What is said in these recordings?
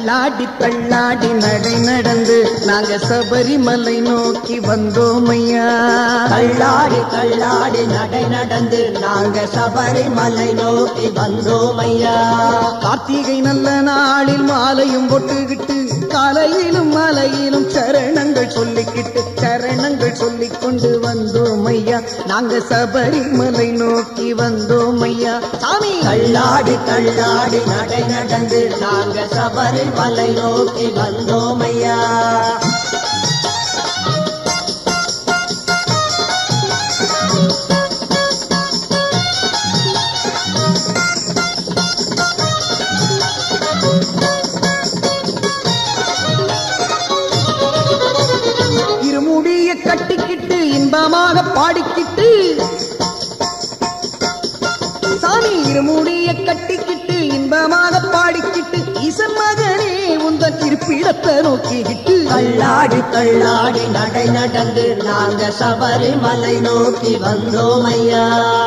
தள்ளாடி தள்ளாடி நடை நடந்து நாங்க சபரிமலை நோக்கி வந்தோம் ஐயா தள்ளாடி தள்ளாடி நடை நடந்து நாங்க சபரிமலை நோக்கி வந்தோம் ஐயா கார்த்திகை நல்ல நாளில் மாலையும் பொட்டுக்கிட்டு காலையிலும் மலையிலும் சரணங்கள் சொல்லிக்கிட்டு சரணங்கள் சொல்லிக் கொண்டு வந்தோம் ஐயா நாங்க சபரிமலை நோக்கி வந்தோம் ஐயா சாமி தள்ளாடி தள்ளாடி நடை நடந்து நாங்க சபரிமலை நோக்கி வந்தோம் ஐயா இருமுடிய கட்டிக்கிட்டு இன்பமாக பாடிக்கிட்டு சாமி இருமுடிய கட்டிக்கிட்டு இன்பமாக பாடிக்கிட்டு ஈசன் மகனே உந்தன் இருப்பிடத்தை நோக்கிக்கிட்டு தள்ளாடி தள்ளாடி நடை நடந்து நாங்க சபரிமலை நோக்கி வந்தோம் ஐயா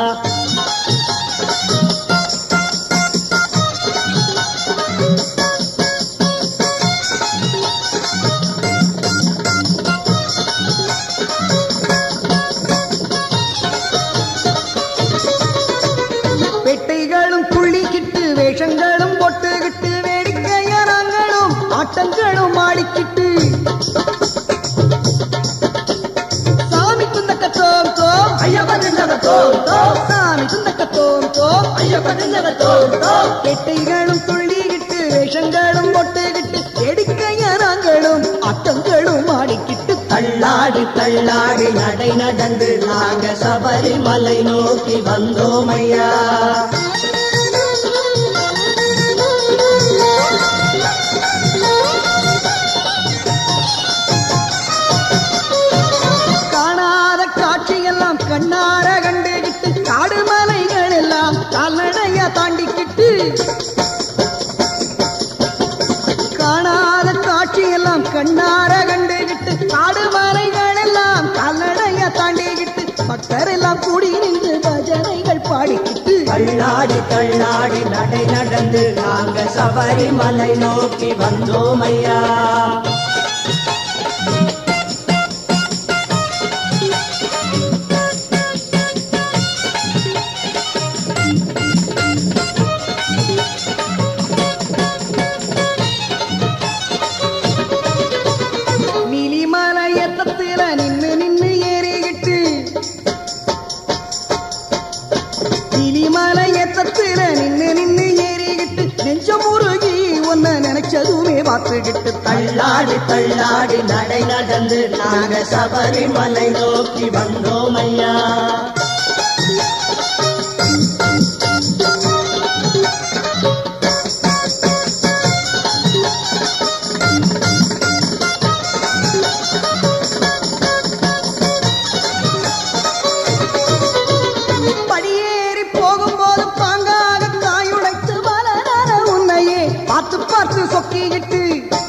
பெட்டைகளும் துள்ளிக்கிட்டு வேஷங்களும் பொட்டுக்கிட்டு வேடிக்கையரங்களும் ஆட்டங்களும் ஆடிக்கிட்டு சாமி துந்தக்க தோம் தோம் ஐயப்பன் தோம் தோம் சாமி துந்தக்க தோம் தோம் ஐயப்பன் தோம் தோம் பெட்டைகளும் துள்ளிக்கிட்டு வேஷங்களும் பொட்டுக்கிட்டு வேடிக்கையரங்களும் ஆட்டங்களும் ஆடிக்கிட்டு தள்ளாடி தள்ளாடி நடை நடந்து நாங்க சபரிமலை நோக்கி வந்தோம் ஐயா காணாத காட்சியெல்லாம் கண்ணார கண்டுகிட்டு காடு மலைகள் எல்லாம் கால்நடையா தாண்டிக்கிட்டு காணாத காட்சியெல்லாம் கண்ணார கண்டுகிட்டு காடு மலைகள் எல்லாம் கால்நடையா தாண்டிக்கிட்டு பக்தர் எல்லாம் கூடி நின்று பஜனைகள் பாடிக்கிட்டு தள்ளாடி தள்ளாடி நடை நடந்து நாங்க சபரிமலை நோக்கி வந்தோம் ஐயா நீலிமலையத்தத்தில நின்னு நின்னு ஏறிக்கிட்டு நீலிமலையத்தத்தில நின்னு நின்னு ஏறிக்கிட்டு நெஞ்சம் முருகி உன்னை நினைச்சதுமே பார்த்துக்கிட்டு தள்ளாடி தள்ளாடி நடை நடந்து நாங்க சபரிமலை நோக்கி வந்தோம் ஐயா படியேறி போகும்போது பாங்காக காயுடைத்து வளரான உன்னையே பார்த்து பார்த்து சொக்கிக்கிட்டு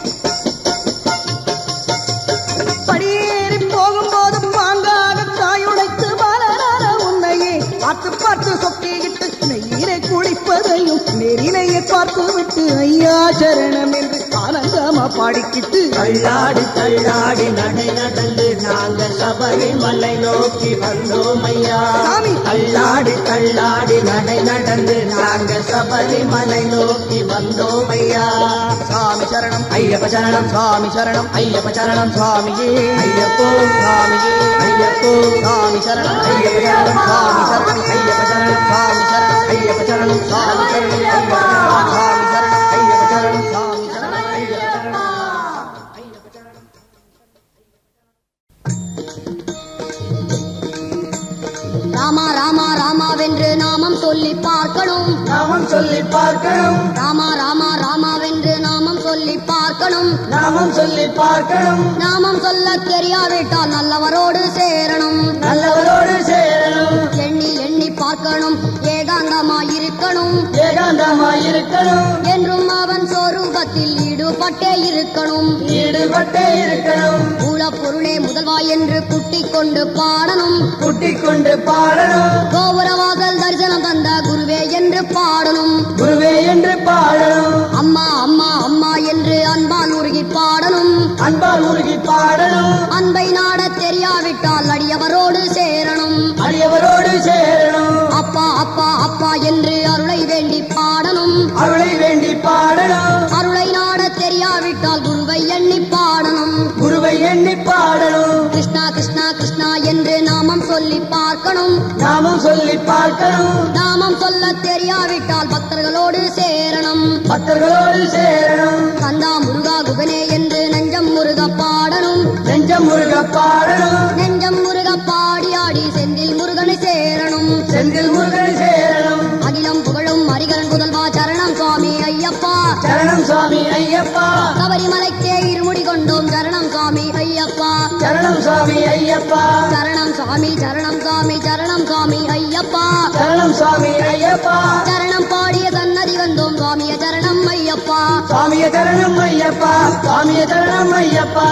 படியேறி போகும்போது பாங்காக காயுடைத்து வளரான உன்னையே பார்த்து பார்த்து சொக்கிக்கிட்டு நெய்யிலே குளிப்பதையும் நெறிலையே பார்த்து விட்டு ஐயா சரணம் என்று ஆனந்தமா பாடிக்கிட்டு தள்ளாடி தள்ளாடி நடை நடந்து நாங்க சபரிமலை நோக்கி வந்தோம் ஐயா சாமி. தள்ளாடி தள்ளாடி நடை நடந்து நாங்க சபரிமலை நோக்கி வந்தோம் ஐயா சாமி சரணம் ஐயப்ப சரணம் சாமி சரணம் ஐயப்ப சரணம் சுவாமியே ஐயப்போ சாமியே ஐயப்போ சாமி சரணம் ஐயப்ப சரணம் சாமி சரணம் ஐயப்ப சரணம் சாமி சரணம் ஐயப்ப சரணம் சாமி சரணம் சாமி சரணம் ஐயப்ப சரணம் சாமி சரணம் ராமா ராமா ராமாவென்று நாமம் சொல்லி பார்க்கணும் நாமம் சொல்லி பார்க்கணும் ராமா ராமா ராமாவென்று நாமம் சொல்லி பார்க்கணும் நாமம் சொல்லி பார்க்கணும் நாமம் சொல்ல தெரியாவிட்டால் நல்லவரோடு சேரணும் நல்லவரோடு சேரணும் எண்ணி எண்ணி பார்க்கணும் ஏகாந்தமாயிருக்கணும் ஏகாந்தமாயிருக்கணும் என்றும் அவன் சொரூபத்தில் ஈடுபட்டே இருக்கணும் ஈடுபட்டே இருக்கணும் மூலப்பொருளே முதல்வா என்று குட்டிக் கொண்டு பாடணும் குட்டிக் கொண்டு பாடணும் கோபுரவாசல் தரிசனம் தந்த குருவே என்று பாடணும் குருவே என்று பாடணும் அம்மா அம்மா அம்மா என்று எண்ணி பாடணும் கிருஷ்ணா கிருஷ்ணா கிருஷ்ணா என்று நாமம் சொல்லி பார்க்கணும் நாமும் சொல்லி பார்க்கணும் நாமம் சொல்ல தெரியாவிட்டால் பக்தர்களோடு சேரணும் பக்தர்களோடு சேரணும் கந்தா முருகா குகனே என்று நெஞ்சம் முருக பாடணும் நெஞ்சம் முருக பாடணும் நெஞ்சம் முருக பாடி ஆடி செந்தில் முருகனை சேரணும் செந்தில் முருகன் சேரணும் அகிலம் புகழும் அரிகரன் முதல்வா சரணம் சுவாமி ஐயப்பா சரணம் சுவாமி ஐயப்பா சபரிமலைக்கே இருமுடி கொண்டோம் சரணம் சுவாமி ஐயப்பா சரணம் சுவாமி ஐயப்பா சரணம் சுவாமி சரணம் சுவாமி சரணம் சுவாமி ஐயப்பா சரணம் சுவாமி ஐயப்பா சரணம் பாடிய சன்னதி வந்தோம் சுவாமிய சரணம் ஐயப்பா சுவாமிய சரணம் ஐயப்பா சுவாமிய சரணம் ஐயப்பா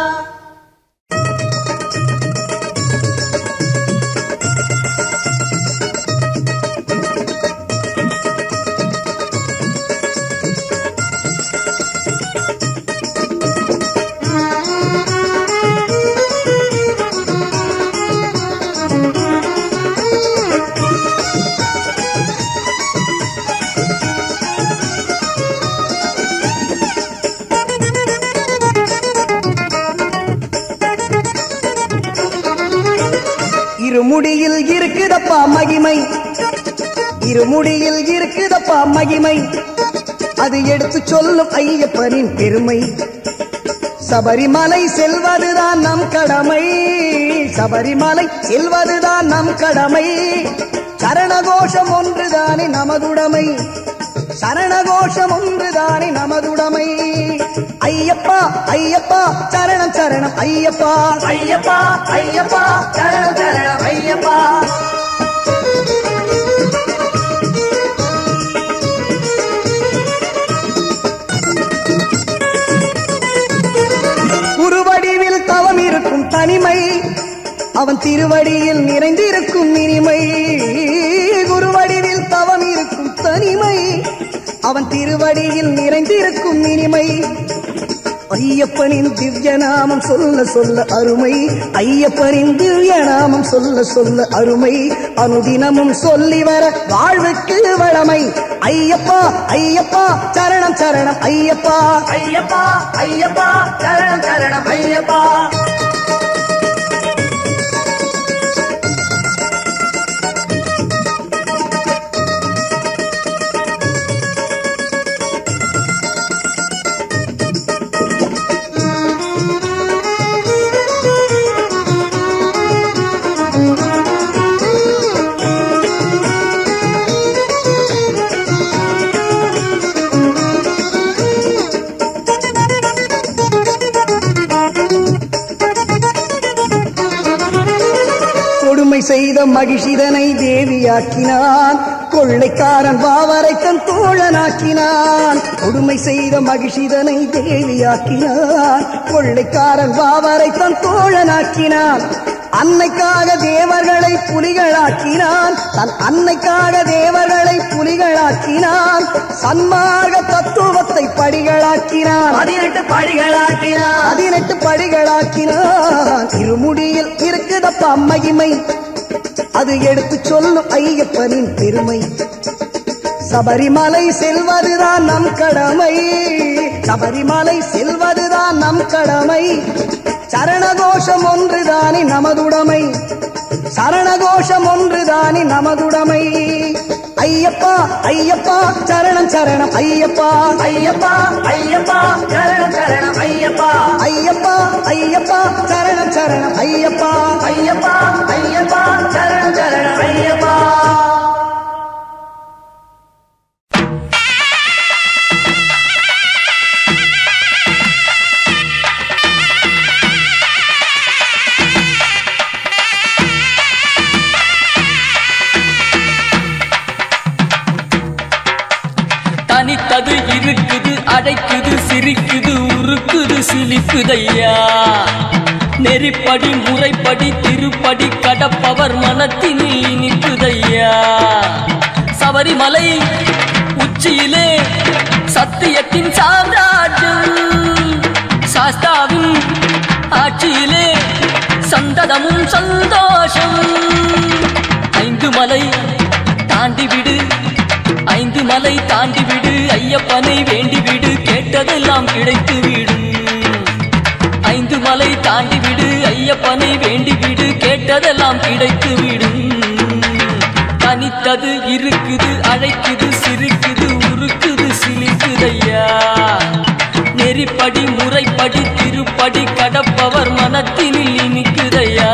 இருமுடியில் இருக்குதப்பா மகிமை இருமுடியில் இருக்குதப்பா மகிமை அது எடுத்து சொல்லும் ஐயப்பனின் பெருமை சபரிமலை செல்வதுதான் நம் கடமை சபரிமலை செல்வதுதான் நம் கடமை சரணகோஷம் ஒன்றுதானே நமதுடைமை சரணகோஷம் ஒன்றுதானே நமதுடைமை ஐயப்பா ஐயப்பா சரணம் சரணம் ஐயப்பா ஐயப்பா ஐயப்பா சரணம் சரணம் ஐயப்பா குருவடிவில் தவம் இருக்கும் தனிமை அவன் திருவடியில் நிறைந்திருக்கும் இனிமை குருவடிவில் தவம் இருக்கும் தனிமை அவன் திருவடியில் நிறைந்திருக்கும் இனிமை ஐயப்பனின் திவ்ய நாமம் சொல்ல சொல்ல அருமை ஐயப்பனின் திவ்ய நாமம் சொல்ல சொல்ல அருமை அனுதினமும் சொல்லி வர வாழ்வுக்கு வளமை ஐயப்பா ஐயப்பா சரணம் சரணம் ஐயப்பா ஐயப்பா ஐயப்பா சரணம் சரணம் ஐயப்பா கொடுமை செய்த மகிஷிதனை தேவியாக்கினான் கொள்ளைக்காரன் பாவரை தன் தோழனாக்கினான் கொடுமை செய்த மகிஷிதனை தேவியாக்கினான் கொள்ளைக்காரன் பாவரை தன் தோழனாக்கினான் அன்னைக்காக தேவர்களை புலிகளாக்கினான் தன் அன்னைக்காக தேவர்களை புலிகளாக்கினான் சன்மார்க்க தத்துவத்தை படிகளாக்கினான் பதினெட்டு படிகளாக்கினார் பதினெட்டு படிகளாக்கினான் இருமுடியில் இருக்குதப்பா மகிமை அது எடுத்து சொல்லும் ஐயப்பனின் பெருமை சபரிமலை செல்வதுதான் நம் கடமை சபரிமலை செல்வதுதான் நம் கடமை சரணகோஷம் ஒன்றுதானே நமதுடைமை சரணகோஷம் ஒன்றுதானே நமதுடைமை ஐயப்பா ஐயப்பா சரணம் சரணம் ஐயப்பா ஐயப்பா ஐயப்பா சரணம் சரணம் ஐயப்பா ஐயப்பா ஐயப்பா சரணம் சரணம் ஐயப்பா ஐயப்பா ஐயப்பா சரணம் சரணம் ஐயப்பா தனித்தது இருக்குது அடைக்குது சிரிக்குது உருக்குது சிலிக்குதையா நெறிப்படி முறைப்படி திருப்படி கடப்பவர் மனத்தினில் இனிக்குதையா சபரிமலை உச்சியிலே சத்தியத்தின் சாம்ராஜ்யம் சாஸ்தாவின் ஆட்சியிலே சந்ததமும் சந்தோஷம் ஐந்து மலை தாண்டி விடு ஐந்து மலை தாண்டி விடு ஐயப்பனை வேண்டி விடு கேட்டதெல்லாம் கிடைத்து விடும் ஐந்து மலை தாண்டி கேட்டதெல்லாம் கிடைத்து விடும் தனித்தது இருக்குது அழைக்குது சிரிக்குது உருக்குது சிலிக்குதையா நெறிப்படி முறைப்படி திருப்படி கடப்பவர் மனத்தினில் இனிக்குதையா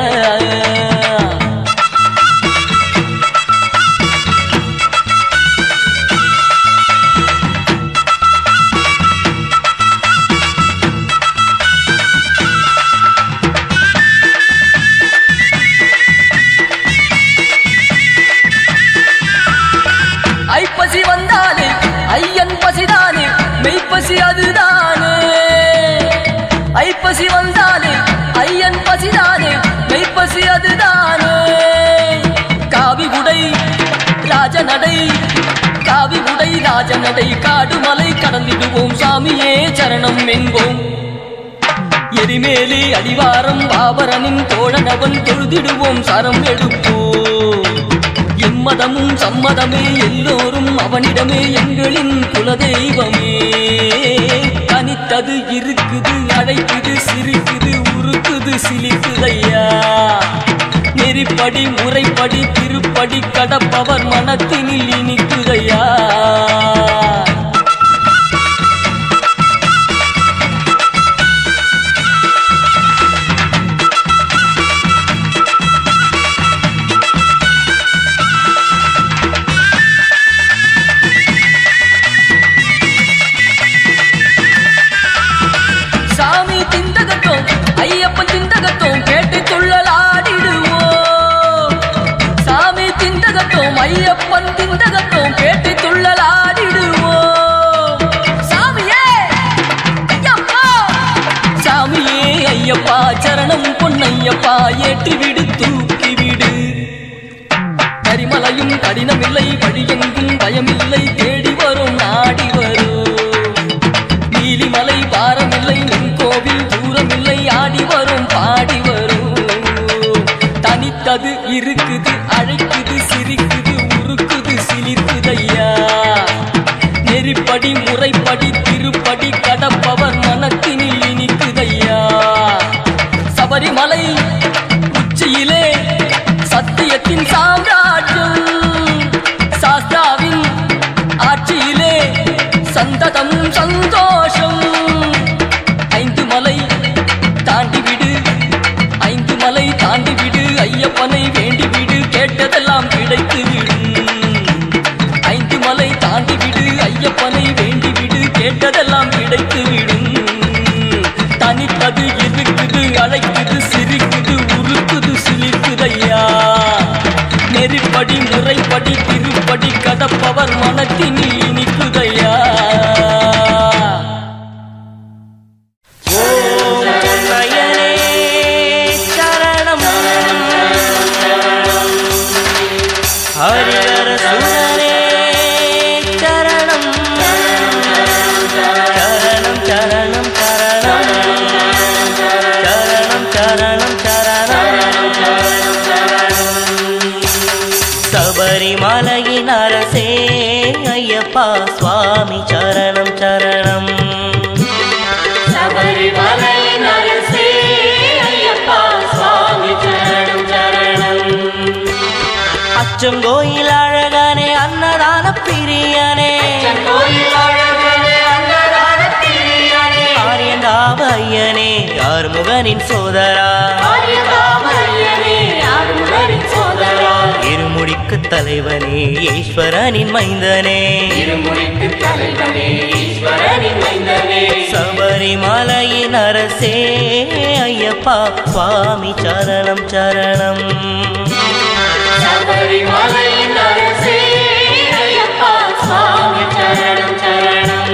ஐப்பசி வந்தாலே ஐயன் பசிதானே மெய்ப்பசி அதுதானே ஐப்பசி வந்தாலே ஐயன் பசிதானே மெய்ப்பசி அதுதானே காவி உடை ராஜநடை காவி உடை ராஜநடை காடு மலை கடந்திடுவோம் சாமியே சரணம் என்போம் எரிமேலி அடிவாரம் பாபரனின் தோழனவன் தொழுதிடுவோம் சரம் எடுப்போம் எம்மதமும் சம்மதமே எல்லோரும் அவனிடமே எங்களின் குலதெய்வமே தனித்தது இருக்குது அழைக்குது சிரிக்குது உருக்குது சிலிக்குதையா நெறிப்படி முறைப்படி திருப்படி கடப்பவர் மனத்தினில் இனிக்குதையா சாமி திந்தகத்தோம் ஐயப்பன் திந்தகத்தோம் கேட்டு துள்ளலாடிடுவோம் சாமி திந்தகத்தோம் ஐயப்பன் திந்தகத்தோம் கேட்டு துள்ளலாடிடுவோம் சாமியே ஐயப்பா சாமியே ஐயப்பா சரணம் பொன்னையப்பா ஏற்றி விடு தூக்கி விடு கரிமலையும் கடினமில்லை வழியெங்கும் பயமில்லை தேடி வரும் நாடி வரும் நீலிமலை பாரமில்லை உன் கோவில் தூரமில்லை ஆடி வரும் பாடி வரும் தனித்தது இருக்குது அழைக்குது சிரிக்குது உருக்குது சிலிர்க்குதையா நெறிப்படி முறைப்படி திருப்படி கடப்பவர் மனத்தினில் இனிக்குதையா சபரிமலை உச்சியிலே சத்தியத்தின் சாம்ராஜ்யம் சாஸ்தாவின் ஆட்சியிலே சந்ததம் சந்தோஷம் ஐந்து மலை தாண்டி விடு ஐந்து மலை தாண்டி விடு ஐயப்பனை வேண்டி விடு கேட்டதெல்லாம் கிடைத்து விடும் ஐந்து மலை தாண்டி விடு ஐயப்பனை வேண்டி விடு கேட்டதெல்லாம் கிடைத்து விடும் தனித்தது இருக்குது அழைக்குது சிரிக்குது உருக்குது சிலிக்குதையா நெறிப்படி முறைப்படி திருப்படி கடப்பவர் மனத்தினில் இனிக்குதையா நயனே சரணம் ஹரிஹர சுதனே சரணம் சரணம் சரணம் சரணம் சரணம் சரணம் சரணம் சபரிமலையின் அரசே ஐயப்பா சுவாமி சரணம் சரணம் சபரிமலையின் அரசே ஐயப்பா சுவாமி சரணம் சரணம் அச்சங்கோயில் அழகனே அன்னதான பிரியனே கோயில் அழகனே அன்னதான பிரியனே ஆரியந்தாவையனே ஆறுமுகனின் சோதரா ஆரியந்தாவையனே ஆறுமுகனின் சோதரா இருமுடிக்கு தலைவனே ஈஸ்வரனின் மைந்தனே இருமுடிக்கு தலைவனே ஈஸ்வரனின் மைந்தனே சபரிமலையின் அரசே ஐயப்பா சுவாமி சரணம் சரணம் சபரிமலையின் அரசே ஐயப்பா சுவாமி சரணம் சரணம்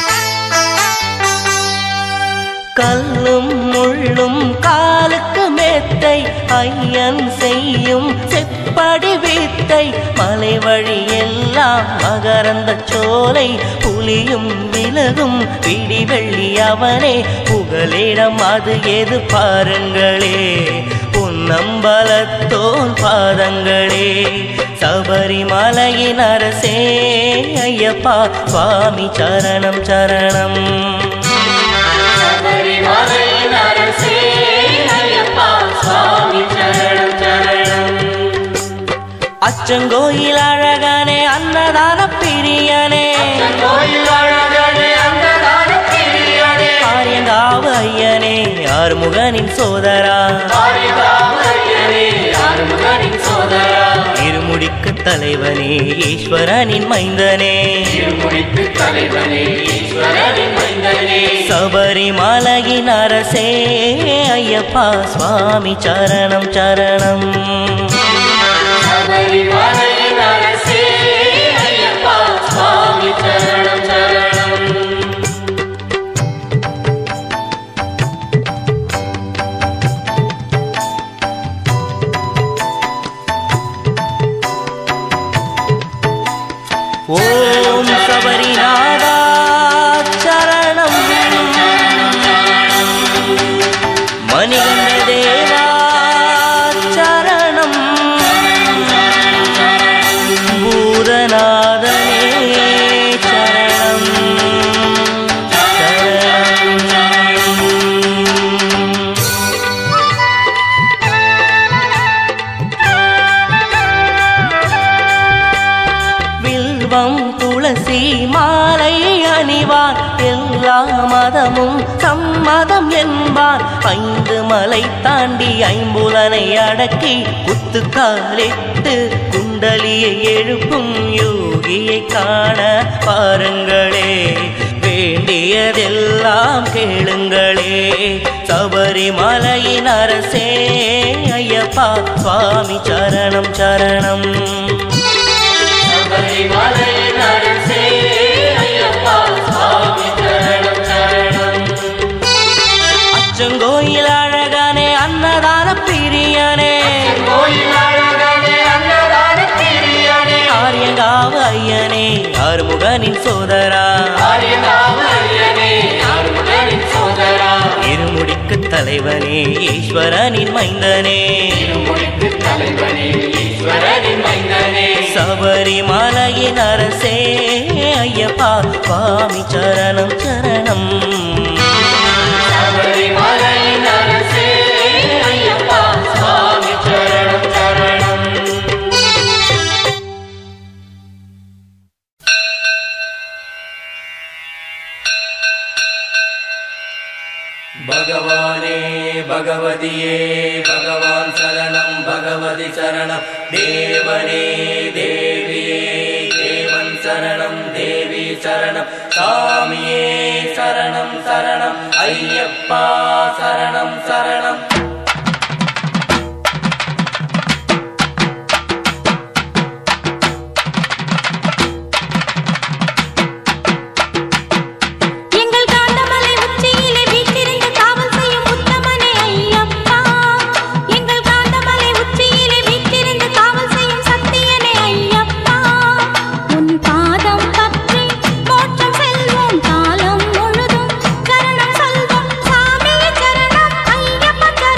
கல்லும் முள்ளும் காலுக்கு மே மெத்தை ஐயன் செய்யும் செப்படி வித்தை மலை வழி எல்லாம் மகரந்த சோலை புலியும் விலகும் பிடி வெள்ளி அவனே புகலிடம் அது எது பாருங்களே பொன்னம்பலத்தோன் பாதங்களே சபரிமலையின் அரசே ஐயப்பா சுவாமி சரணம் சரணம் சபரிமலையின் அரசே ஐயப்பா சுவாமி சரணம் சரணம் அச்சங்கோயில் அழகனே அன்னதான பிரியனே ஆரியங்காவு ஐயனே ஆறுமுகனின் சோதரா இருமுடிக்கு தலைவனே ஈஸ்வரனின் மைந்தனே சபரிமலையின் அரசே ஐயப்பா சுவாமி சரணம் சரணம் சபரிமலையின் அரசே ஐயப்பா சுவாமி சரணம் சரணம் ஓம் சபரிநாதா சரணம் மணிகண்ட தேவா சரணம் பூதநாதனே சரணம் சரணம் வில்வம் துளசி மாலை அணிவார் எல்லா மதமும் சம்மதம் என்பார் ஐந்து மலை தாண்டி ஐம்புலனை அடக்கி குத்துக்காலிட்டு குண்டலியை எழுப்பும் யோகியை காண பாருங்களே வேண்டியதெல்லாம் கேளுங்களே சபரிமலையின் அரசே ஐயப்பா சுவாமி சரணம் சரணம் சபரிமலையின் அரசே ஐயப்பா சுவாமி சரணம் சரணம் அச்சங்கோயில் அழகானே அன்னதான பிரியனே ஆரியங்காவு ஐயனே ஆறுமுகனின் சோதரா இருமுடிக்கு தலைவனே ஈஸ்வரனின் மைந்தனே சபரிமலையின் அரசே ஐயப்பா சுவாமி சரணம் சரணம் சபரிமலையின் அரசே ஐயப்பா சுவாமி சரணம் சரணம் பகவானே பகவதியே பகவான் சரணம் பகவதி சரணம் தேவனே தேவியே தேவன் சரணம் தேவி சரணம் சாமியே சரணம் சரணம் ஐயப்பா சரணம் சரணம் எங்கள் காந்தமலை உச்சியிலே வீற்றிருந்து காவல் செய்யும் உத்தமனே ஐயப்பா எங்கள் காந்தமலை உச்சியிலே வீற்றிருந்து காவல் செய்யும் சத்தியனே ஐயப்பா உன் பாதம் பற்றி மோட்சம் செல்வோம் காலம் முழுதும் சரணம் சொல்வோம் சாமியே சரணம் ஐயப்ப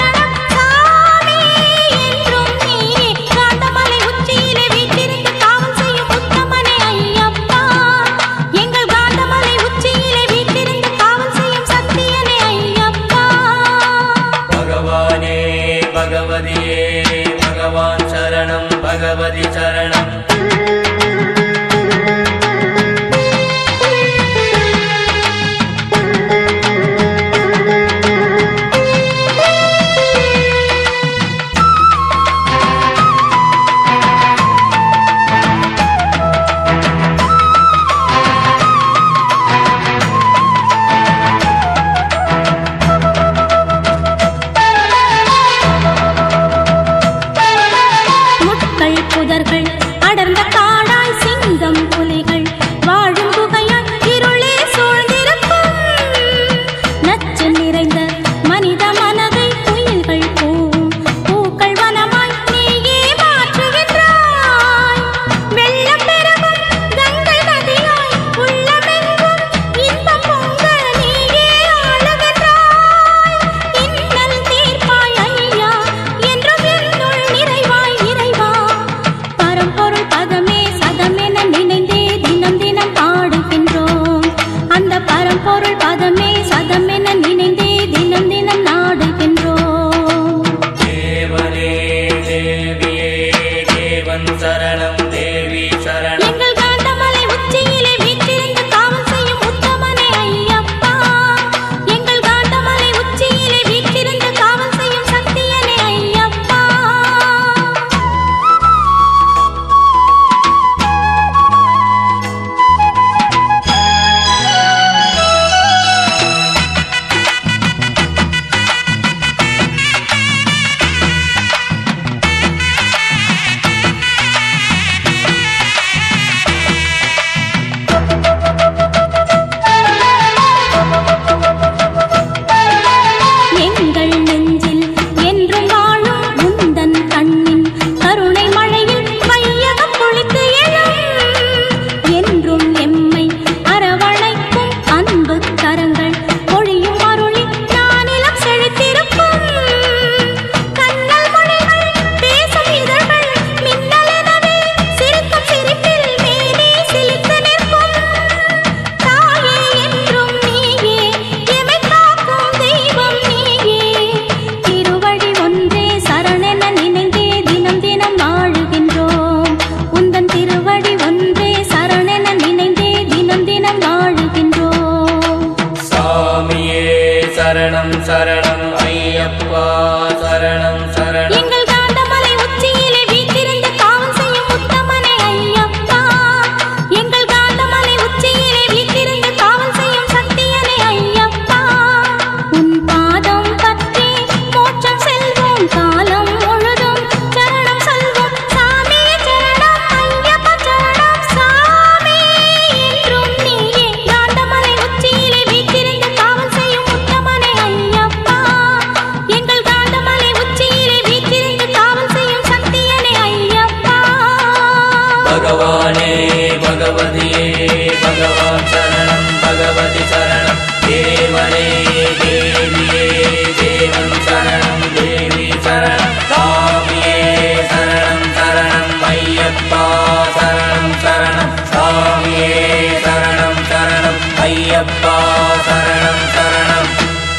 சரணம் சரணம் ஐயப்பா சரணம் சரணம் எங்கள் காந்தமலை உச்சியிலே வீற்றிருந்து காவல் செய்யும் உத்தமனே ஐயப்பா எங்கள் காந்தமலை உச்சியிலே வீற்றிருந்து காவல் செய்யும் சத்தியனே ஐயப்பா உன் பாதம் பற்றி மோட்சம் செல்வோம் காலம் முழுதும் சரணம் சொல்வோம் சாமி சரணம் ஐயப்பா சரணம் சாமி என்றும் நீயே காந்தமலை உச்சியிலே வீற்றிருந்து காவல் செய்யும் உத்தமனே ஐயப்பா எங்கள் காந்தமலை உச்சியிலே வீற்றிருந்து காவல் செய்யும் சத்தியனே ஐயப்பா பகவானே பகவதியே பகவான் சரணம் பகவதி சரணம் தேவனே தேவியே தேவன் சரணம் தேவி சரணம் சாமியே சரணம் சரணம் ஐயப்பா சரணம் சரணம் சாமியே சரணம் சரணம் ஐயப்பா சரணம் சரணம்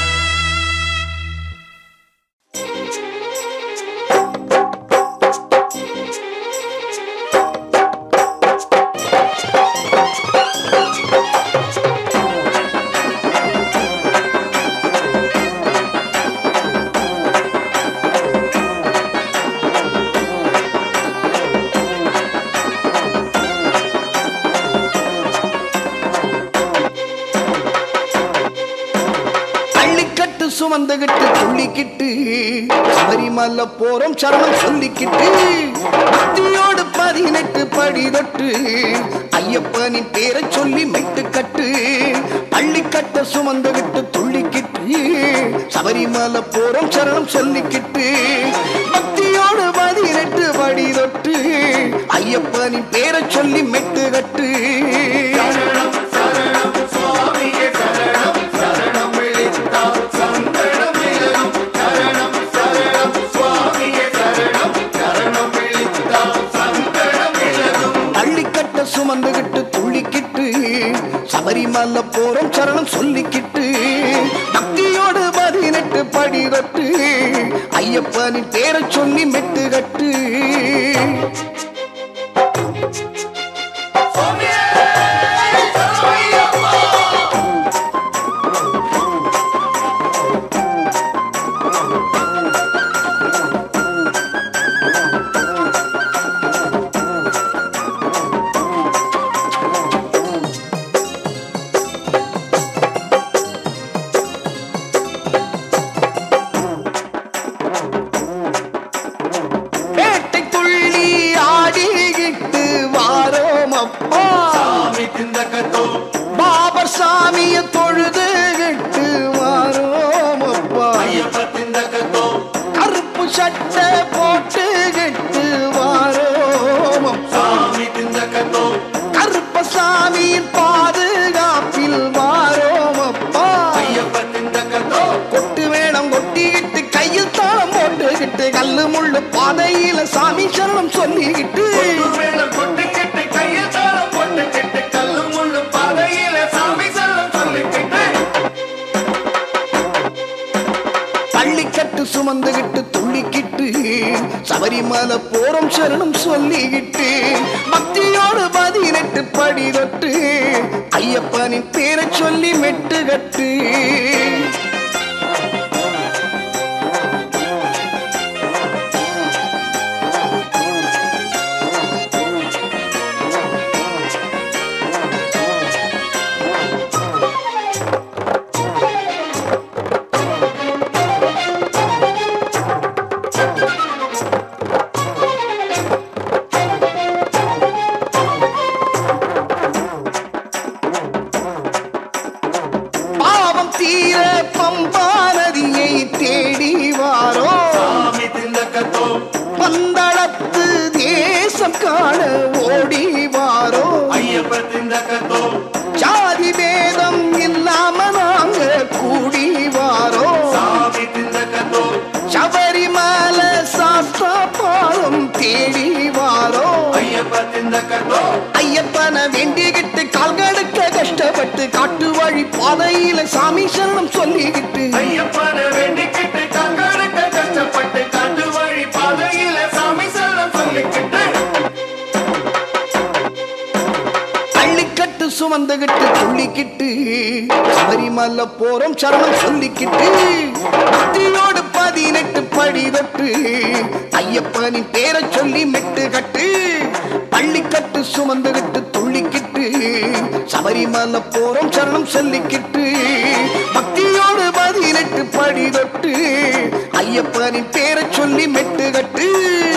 அள்ளிக்கட்டு சுமந்துகிட்டு துள்ளிக்கிட்டு சபரிமலை போறோம் சரணம் சொல்லிக்கிட்டு பக்தியோடு பதினெட்டு படி தொட்டு ஐயப்பனின் பேரை சொல்லி மெட்டு கட்டு அள்ளிக்கட்ட சுமந்துகிட்டு துள்ளிக்கிட்டு சபரிமலை போறோம் சரணம் சொல்லிக்கிட்டு பக்தியோடு பதினெட்டு படி தொட்டு ஐயப்பனின் பேரை சொல்லி மெட்டு கட்டு தள்ளிக்கட்ட சுமந்துகிட்டு துள்ளிக்கிட்டு சபரிமலை போறோம் சரணம் சொல்லிக்கிட்டு பக்தியோடு பதினெட்டு படி தொட்டு ஐயப்பனின் பேரை சொல்லி மெட்டு கட்டு பேட்டைக்குள்ளி ஆடிக்கிட்டு வாரோம் அப்பா பாபர் சாமிய தொழுதுகிட்டு வாரோம் அப்பா கருப்பு சட்டை போட்டுக்கிட்டு வாரோம் அப்பா கருப்ப சாமியின் பாதுகாப்பில் வாரோம் அப்பா கொட்டு வேடம் கொட்டிக்கிட்டு கையில் தாளம் போட்டுக்கிட்டு கல்லு முள்ளு பாதையில சாமி சரணம் சொல்லிக்கிட்டு பள்ளிக்கட்டு சுமந்துகிட்டு துள்ளிக்கிட்டு சபரிமலை போறோம் சரணம் சொல்லிக்கிட்டு பக்தியோடு பதினெட்டு படி தொட்டு ஐயப்பனின் பேரை சொல்லி மெட்டு கட்டு பாவம் தீர பம்பா நதியை தேடி வாரோ பந்தளத்து தேசம் காண ஓடி வாரோ ஜாதி பேதம் இல்லாம நாங்க கூடி வாரோ சபரிமலை சாஸ்தா பாதம் தேடி வாரோ ஐயப்பன வேண்டிக்கிட்டு கால்கடுக்க கஷ்டப்பட்டு காட்டு வழி பாதையில சாமி சரணம் சொல்லிக்கிட்டு சுமந்துகிட்டு துள்ளிக்கிட்டு சபரிமலை போறோம் சரணம் சொல்லிக்கிட்டு பக்தியோடு பதினெட்டு படி தொட்டு ஐயப்பனின் பேரை சொல்லி மெட்டு கட்டு பள்ளிக்கட்டு சுமந்துகிட்டு துள்ளிக்கிட்டு சபரிமலை போறோம் சரணம் சொல்லிக்கிட்டு பக்தியோடு பதினெட்டு படி தொட்டு ஐயப்பனின் பேரை சொல்லி மெட்டு கட்டு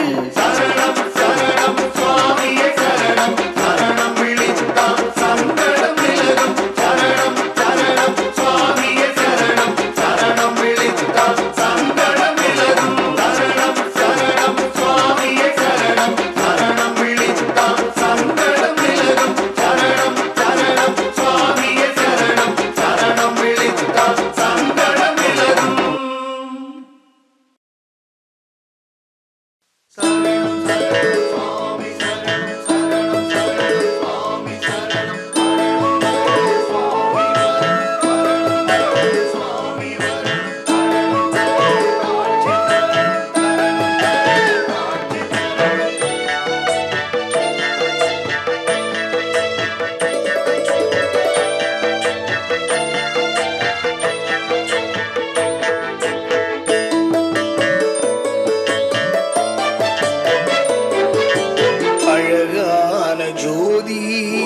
அழகான ஜோதி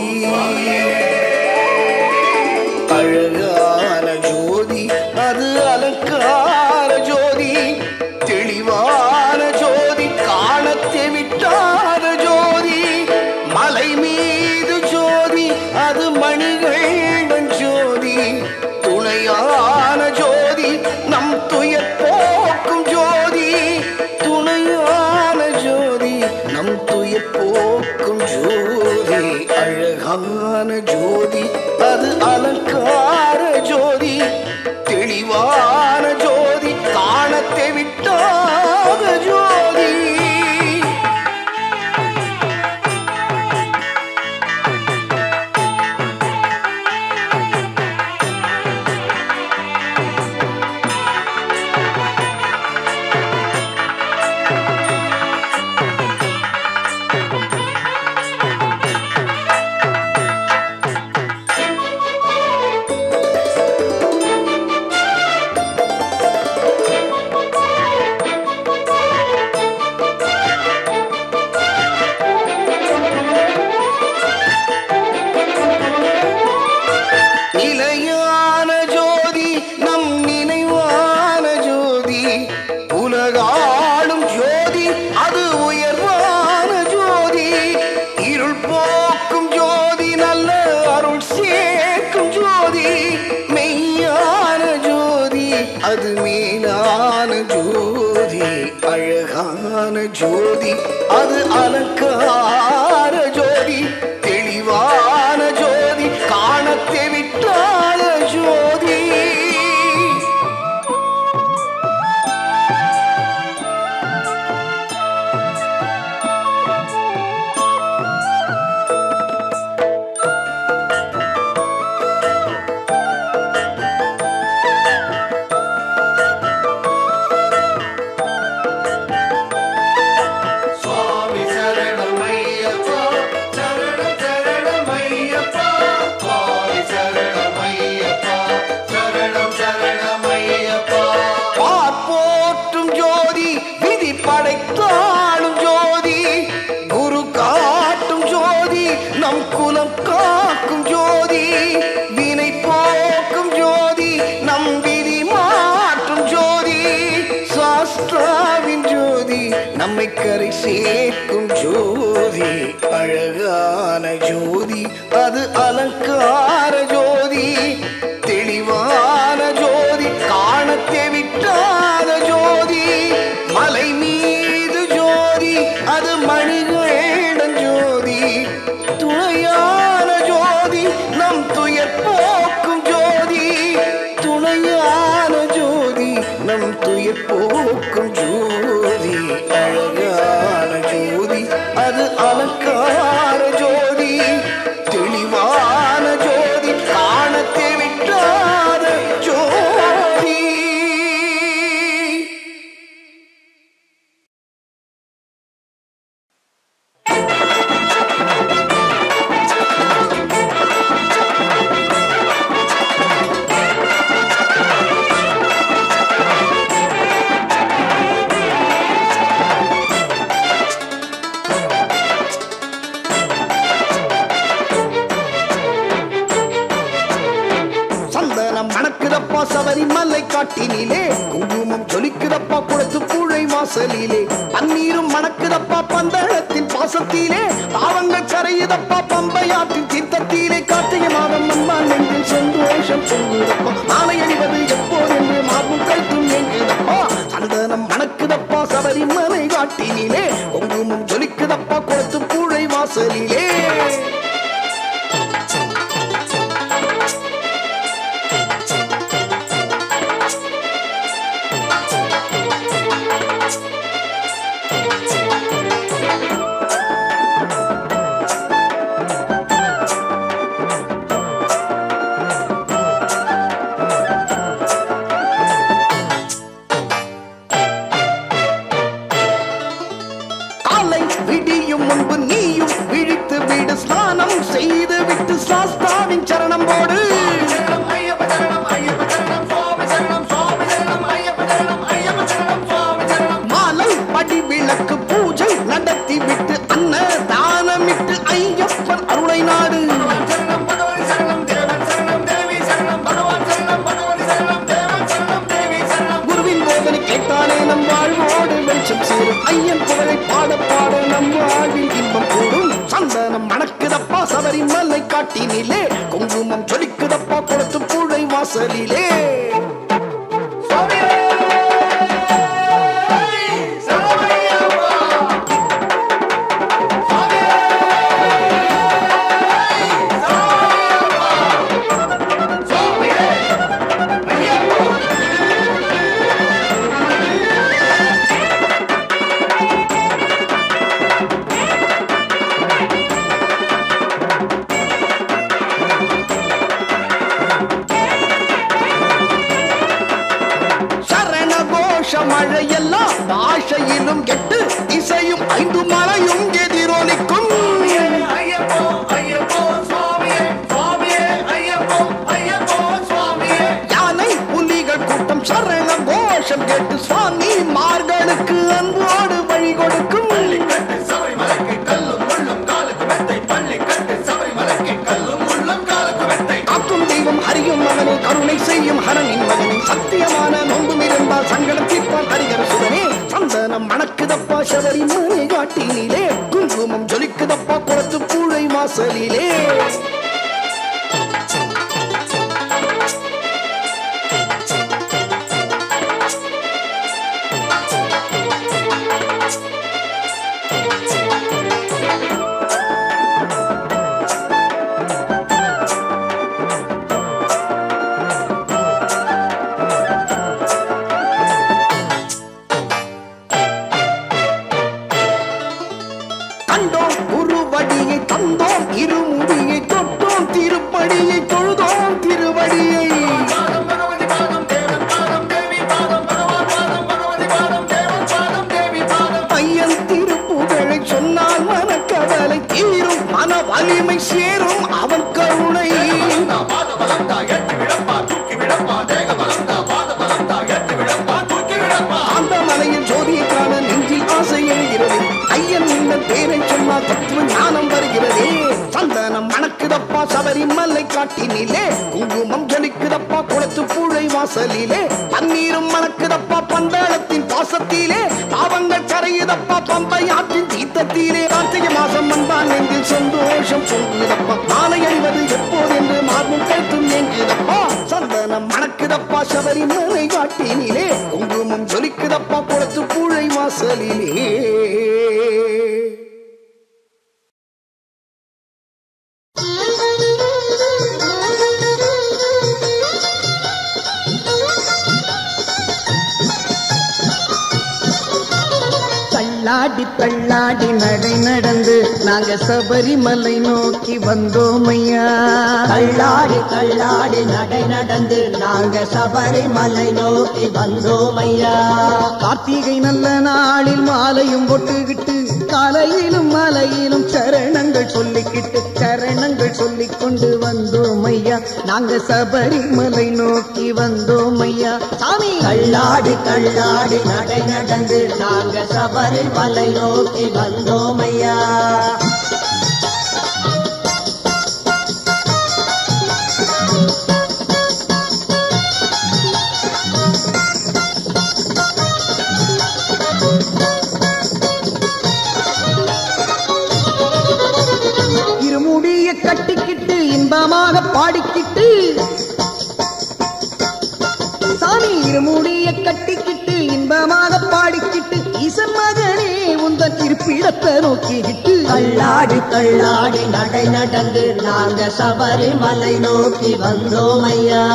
அழகான ஜோதி அது அலங்கார ஜோதி தெளிவான ஜோதி காணத்தை விட்டாத ஜோதி மலை மீது ஜோதி அது மணிகள் ஜோதி துணையான ஜோதி நம் துயர் போக்கும் ஜோதி துணையான ஜோதி நம் துயர் போக்கும் ஜோதி அழகான ஜோதி அது அலங்கார ஜோதி தெளிவான ஜோதி காணத்தை விட்டாத ஜோதி நிலையான ஜோதி நம் நினைவான ஜோதி உலகாளும் ஜோதி அது உயர்வான ஜோதி இருள் போக்கும் ஜோதி நல்ல அருள் சேர்க்கும் ஜோதி மெய்யான ஜோதி அது மேலான ஜோதி அழகான ஜோதி அது அலங்கார ஜோதி தெளிவான ஜோதி காணத்தை விட்டாத ஜோதி பார்ப்போற்றும் ஜோதி விதி படைத்தாளும் ஜோதி குரு காட்டும் ஜோதி நம் குலம் காக்கும் ஜோதி வினை போக்கும் ஜோதி நம் விதி மாற்றும் ஜோதி சாஸ்திராவின் ஜோதி நம்மை கரை சேர்க்கும் ஜோதி அழகான ஜோதி அது அலங்கார ஜோதி தெளிவான ஜோதி காணத்தை விட்டாத ஜோதி மலை மீது ஜோதி அது மணிகளேடன் ஜோதி துணையான ஜோதி நம் துயர் போக்கும் ஜோதி துணையான ஜோதி நம் துயர் போக்கும் ஜோதி அழகான ஜோதி அது அலங்கார ஜோதி தெளிவான ஜோதி கா சபரிமலை காட்டினிலே குங்குமம் ஜொலிக்குதப்பா குளத்து பூழை வாசலிலே பன்னீரும் மணக்குதப்பா பந்தளத்தின் பாசத்திலே பாவங்கள் கரையுதப்பா பம்பையாற்றின் தீர்த்தத்திலே கார்த்திகை மாதம் அம்மா நெஞ்சில் சந்தோஷம் சொல்லுதப்பா மாலை அணிவது எப்போதென்று மார்பும் கழுத்தும் எங்குதப்பா சந்தனம் மணக்குதப்பா சபரிமலை காட்டினிலே குங்குமம் ஜொலிக்குதப்பா குளத்து பூழை வாசலிலே காலை விடியும் முன்பு நீயும் விழித்து விடு ஸ்நானம் செய்து விட்டு சாஸ்தாவின் சரணம் போடு மாலை படி விளக்கு பூஜை நடத்தி விட்டு அன்ன தானமிட்டு ஐயப்பன் அருளை நாடு குருவின் போதனை கேட்டாலே நம் வாழ்வோடு வெளிச்சம் சேரும் ஐயன் புகழை பாட பாட நம் வாழ்வில் இன்பம் கூடும் சந்தனம் மணக்குதப்பா சபரிமலை காட்டினிலே குங்குமம் ஜொலிக்குதப்பா குளத்து பூழை வாசலிலே சரண கோஷ மழையெல்லாம் பாஷையிலும் கெட்டு இசையும் ஐந்து மலையும் எதிரொலிக்கும் யானை புலிகள் கூட்டம் சரண கோஷம் கேட்டு சுவாமி மார்களுக்கு அன்போடு வழி கொடுக்கும் காக்கும் தெய்வம் ஹரியும் மகனே கருணை செய்யும் ஹரனின் மகனே சத்தியமான நொம்பும் இருந்தால் சங்கடம் தீர்ப்பான் ஹரிகர சுதனே சந்தனம் மணக்குதப்பா சபரிமலை காட்டினிலே குங்குமம் ஜொலிக்குதப்பா குளத்து பூழை வாசலிலே கண்டோம் குருவடியை தந்தோம் இருமுடியை தொட்டோம் திருப்படியை தொழுதோம் திருவடியை பையன் திருப்புகழை சொன்னால் மனக்கவலை தீரும் மன வலிமை சேரும் அவன் கருணை அந்த மலையில் ஜோதியை காண நெஞ்சில் ஆசை எழுகிறது ஐயன் இந்த பேரை சொன்னால் தத்துவ ஞானம் வருகிறதே சந்தனம் மணக்குதப்பா சபரிமலை காட்டினிலே குங்குமம் ஜொலிக்குதப்பா குளத்து பூழை வாசலிலே பன்னீரும் மணக்குதப்பா பந்தாளத்தின் பாசத்திலே பாவங்கள் கரையுதப்பா பம்பை ஆற்றின் தீர்த்தத்திலே கார்த்திகை மாசம் வந்தால் நெஞ்சில் சந்தோஷம் பொங்குதப்பா மாலை அணிவது எப்போதென்று மார்பும் கழுத்தும் எங்குதப்பா சந்தனம் மணக்குதப்பா சபரிமலை காட்டினிலே குங்குமம் ஜொலிக்குதப்பா குளத்து பூழை வாசலிலே தள்ளாடி தள்ளாடி நடை நடந்து நாங்க சபரிமலை நோக்கி வந்தோம் ஐயா தள்ளாடி தள்ளாடி நடை நடந்து நாங்க சபரிமலை நோக்கி வந்தோம் ஐயா கார்த்திகை நல்ல நாளில் மாலையும் பொட்டுக்கிட்டு காலையிலும் மலையிலும் சரணங்கள் சொல்லிக்கிட்டு சரணங்கள் சொல்லிக் கொண்டு வந்தோம் ஐயா நாங்க சபரிமலை நோக்கி வந்தோம் ஐயா சாமி தள்ளாடி தள்ளாடி நடை நடந்து நாங்க சபரிமலை நோக்கி வந்தோம் ஐயா கட்டிக்கிட்டு இன்பமாக பாடிக்கிட்டு ஈசன் மகனே உந்தன் இருப்பிடத்தை நோக்கிக்கிட்டு கள்ளாடி கள்ளாடி நடை நடந்து நாங்க சபரிமலை நோக்கி வந்தோம் ஐயா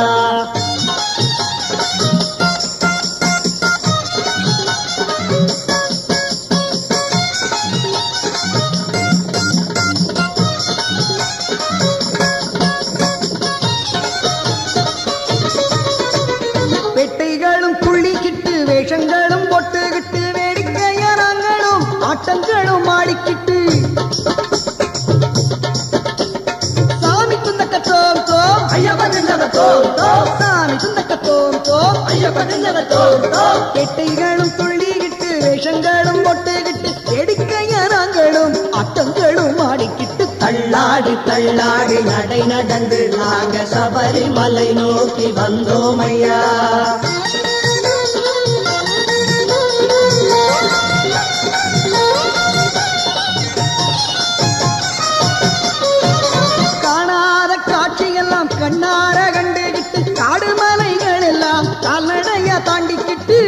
வெட்டைகளும் துள்ளிக்கிட்டு வேஷங்களும் பொட்டுக்கிட்டு வேடிக்கையரங்களும் ஆட்டங்களும் ஆடிக்கிட்டு சாமி துந்தக்க தோம் தோம் ஐயப்பன் சின்னத தோம் தோம் சாமி துந்தக்க தோம் தோம் ஐயப்பன் சின்னத தோம் தோம் வெட்டைகளும் துள்ளிக்கிட்டு வேஷங்களும் பொட்டுக்கிட்டு வேடிக்கையரங்களும் ஆட்டங்களும் ஆடிக்கிட்டு தள்ளாடி தள்ளாடி நடை நடந்து நாங்க சபரிமலை நோக்கி வந்தோம் ஐயா காணாத காட்சியெல்லாம் கண்ணார கண்டுகிட்டு காடு மலைகள் எல்லாம் கால்நடையா தாண்டிக்கிட்டு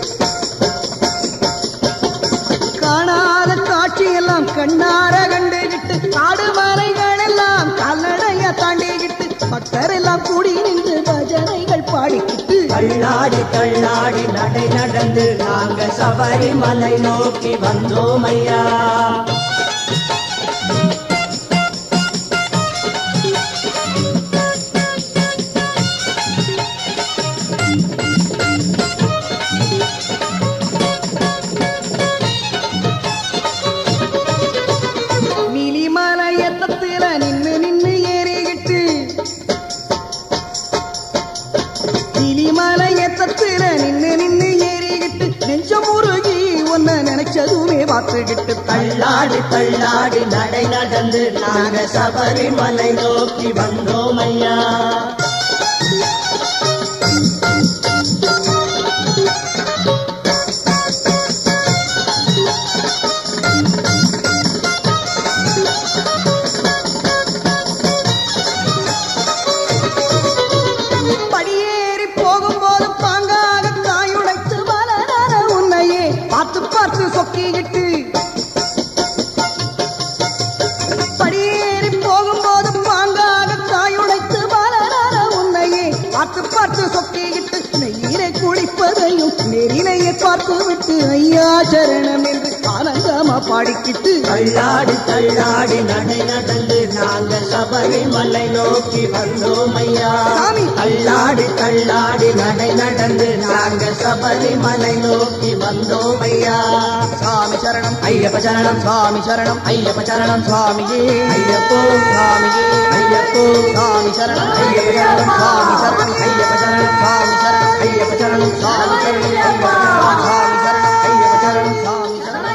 காணாத காட்சியெல்லாம் கண்ணார கண்டுகிட்டு காடு மலைகள் எல்லாம் கால்நடையா தாண்டிக்கிட்டு பக்தர் எல்லாம் கூடி நின்று பஜனைகள் பாடிக்கிட்டு தள்ளாடி தள்ளாடி நடை நடந்து நாங்க சபரிமலை நோக்கி வந்தோம் ஐயா நீலிமலையத்தத்தில நின்னு நின்னு ஏறிக்கிட்டு நீலிமலையத்தத்தில நின்னு நின்னு ஏறிக்கிட்டு நெஞ்சம் உருகி உன்னை நினைச்சதுமே பார்த்துக்கிட்டு தள்ளாடி தள்ளாடி நடை நடந்து நாங்க சபரிமலை நோக்கி வந்தோம் ஐயா படியேறி போகும்போது பாங்காக தாயுடைத்து வளரான உன்னையே பார்த்து பார்த்து சொக்கிக்கிட்டு படியேறி போகும்போது பாங்காக தாயுடைத்து வளரான உன்னையே பார்த்து பார்த்து சொக்கிக்கிட்டு நெய்யினை குடிப்பதையும் நெறினையை பார்த்து விட்டு ஐயா சரணம் என்று ஆனந்தமா பாடிக்கிட்டு தள்ளாடி தள்ளாடி நடை நடந்து நாங்க சபரிமலை நோக்கி வந்தோம் ஐயா சாமி. தள்ளாடி தள்ளாடி நடை நடந்து நாங்க சபரிமலை நோக்கி வந்தோம் ஐயா சாமி சரணம் ஐயப்ப சரணம் சாமி சரணம் ஐயப்ப சரணம் சுவாமியே ஐயப்போ சாமியே ஐயப்போ சாமி சரணம் ஐயப்ப சரணம் சாமி சரணம் ஐயப்ப சரணம் சாமி சரணம் ஐயப்ப சரணம் சாமி சரணம் சாமி சரணம் ஐயப்ப சரணம் சாமி சரணம்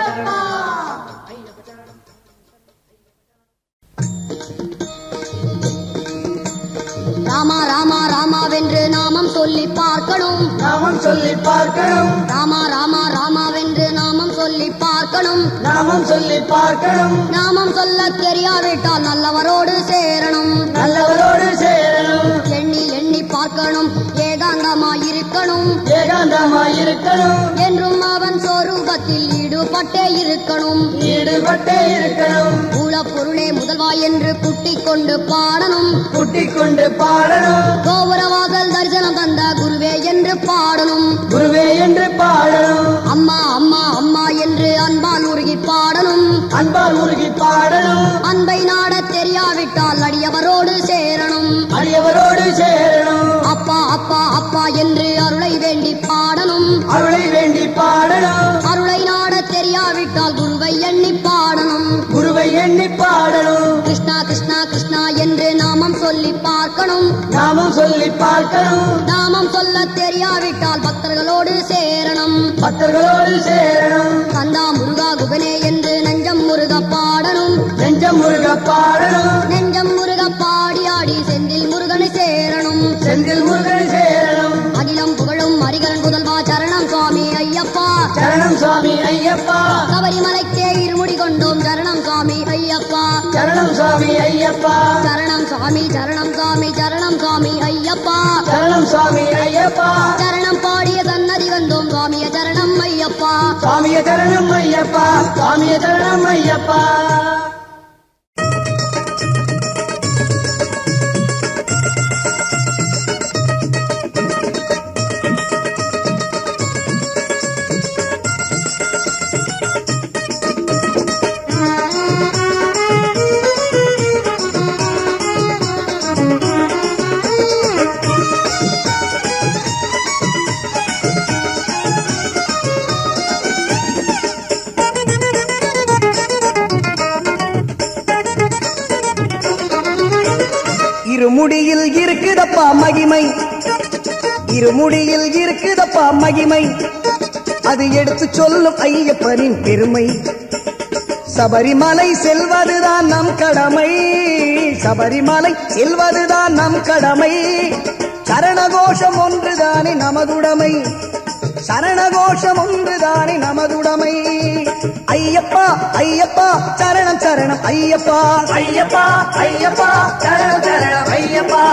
ராமா ராமா ராமாவென்று நாமம் சொல்லி பார்க்கணும் நாமம் சொல்லி பார்க்கணும் ராமா ராமா ராமாவென்று நாமம் சொல்லி பார்க்கணும் நாமம் சொல்லி பார்க்கணும் நாமம் சொல்ல தெரியாவிட்டால் நல்லவரோடு சேரணும் நல்லவரோடு சேரணும் எண்ணி எண்ணி பார்க்கணும் ஏகாந்தமாயிருக்கணும் ஏகாந்தமாயிருக்கணும் என்றும் அவன் சொரூபத்தில் ஈடுபட்டே இருக்கணும் ஈடுபட்டே இருக்கணும் மூலப்பொருளே முதல்வா என்று குட்டிக் கொண்டு பாடணும் குட்டிக் கொண்டு பாடணும் கோபுரவாசல் தரிசனம் தந்த குருவே என்று பாடணும் குருவே என்று பாடணும் அம்மா அம்மா அம்மா என்று அன்பால் உருகி பாடணும் அன்பால் உருகி பாடணும் அன்பை நாடத் தெரியாவிட்டால் அடியவரோடு சேரணும் அடியவரோடு சேரணும் அப்பா அப்பா அப்பா என்று அருளை வேண்டி பாடணும் அருளை வேண்டி பாடணும் அருளை நாடத் தெரியாவிட்டால் குருவை எண்ணி பாடணும் குருவை எண்ணி பாடணும் கிருஷ்ணா கிருஷ்ணா கிருஷ்ணா என்று நாமம் சொல்லி பார்க்கணும் நாமும் சொல்லி பார்க்கணும் நாமம் சொல்ல தெரியாவிட்டால் பக்தர்களோடு சேரணும் பக்தர்களோடு சேரணும் கந்தா முருகா குகனே என்று நெஞ்சம் முருக பாடணும் நெஞ்சம் முருக பாடணும் நெஞ்சம் முருக பாடி ஆடி செந்தில் முருகனை சேரணும் செந்தில் முருகன் சேரணும் அகிலம் புகழும் அரிகரன் புதல்வா சரணம் சுவாமி ஐயப்பா சரணம் சுவாமி ஐயப்பா சபரிமலைக்கே இருமுடி கொண்டோம் சரணம் சுவாமி ஐயப்பா சரணம் சுவாமி ஐயப்பா சரணம் சுவாமி சரணம் சுவாமி சரணம் சுவாமி ஐயப்பா சரணம் சுவாமி ஐயப்பா சரணம் பாடிய தன் வந்தோம் சுவாமிய சரணம் ஐயப்பா சுவாமிய சரணம் ஐயப்பா சுவாமிய சரணம் ஐயப்பா இருமுடியில் இருக்குதப்பா மகிமை இருமுடியில் இருக்குதப்பா மகிமை அது எடுத்து சொல்லும் ஐயப்பனின் பெருமை சபரிமலை செல்வதுதான் நம் கடமை சபரிமலை செல்வதுதான் நம் கடமை சரணகோஷம் ஒன்றுதானே நமதுடைமை சரணகோஷம் ஒன்றுதானே நமதுடைமை ஐயப்பா ஐயப்பா சரணம் சரணம் ஐயப்பா ஐயப்பா ஐயப்பா சரணம் சரணம் ஐயப்பா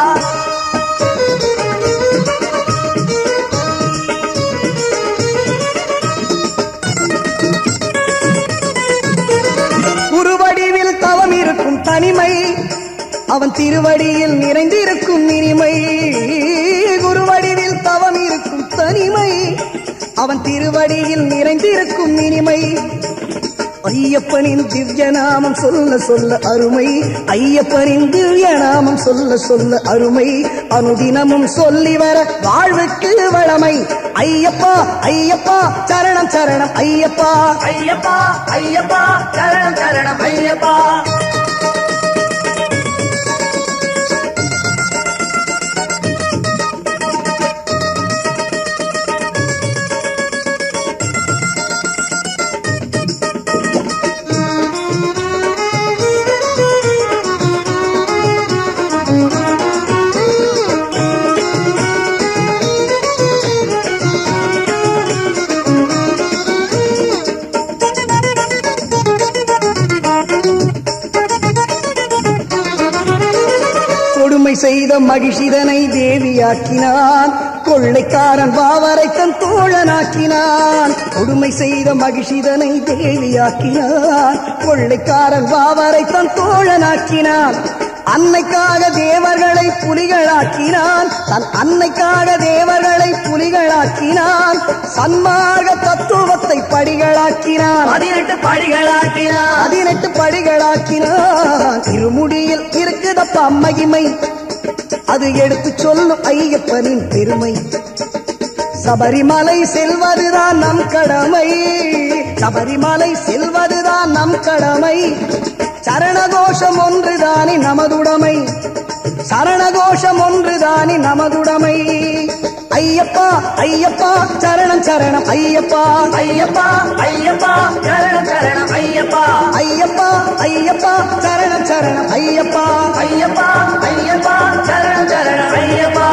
குருவடிவில் தவம் இருக்கும் தனிமை அவன் திருவடியில் நிறைந்திருக்கும் இனிமை குருவடிவில் தவம் இருக்கும் தனிமை அவன் திருவடியில் நிறைந்திருக்கும் இனிமை ஐயப்பனின் திவ்ய நாமம் சொல்ல சொல்ல அருமை ஐயப்பனின் திவ்ய நாமம் சொல்ல சொல்ல அருமை அனுதினமும் சொல்லி வர வாழ்வுக்கு வளமை ஐயப்பா ஐயப்பா சரணம் சரணம் ஐயப்பா ஐயப்பா ஐயப்பா சரணம் சரணம் ஐயப்பா கொடுமை செய்த மகிழ்ச்சிதனை தேவியாக்கினான் கொள்ளைக்காரன் பாவரை தன் தோழனாக்கினான் கொடுமை செய்த மகிழ்ச்சிதனை தேவியாக்கினான் கொள்ளைக்காரன் பாவரை தன் தோழனாக்கினான் அன்னைக்காக தேவர்களை புலிகளாக்கினான் தன் அன்னைக்காக தேவர்களை புலிகளாக்கினான் சன்மார்க்க தத்துவத்தை படிகளாக்கினான் பதினெட்டு படிகளாக்கினார் பதினெட்டு படிகளாக்கினான் இருமுடியில் இருக்குதப்பா மகிமை அது எடுத்து சொல்லும் ஐயப்பனின் பெருமை சபரிமலை செல்வதுதான் நம் கடமை சபரிமலை செல்வதுதான் நம் கடமை சரணகோஷம் ஒன்றுதானே நமதுடைமை சரணகோஷம் ஒன்றுதானே நமதுடைமை ஐயப்பா ஐயப்பா சரணம் சரணம் ஐயப்பா ஐயப்பா ஐயப்பா சரணம் சரணம் ஐயப்பா ஐயப்பா ஐயப்பா சரணம் சரணம் ஐயப்பா ஐயப்பா ஐயப்பா சரணம் சரணம் ஐயப்பா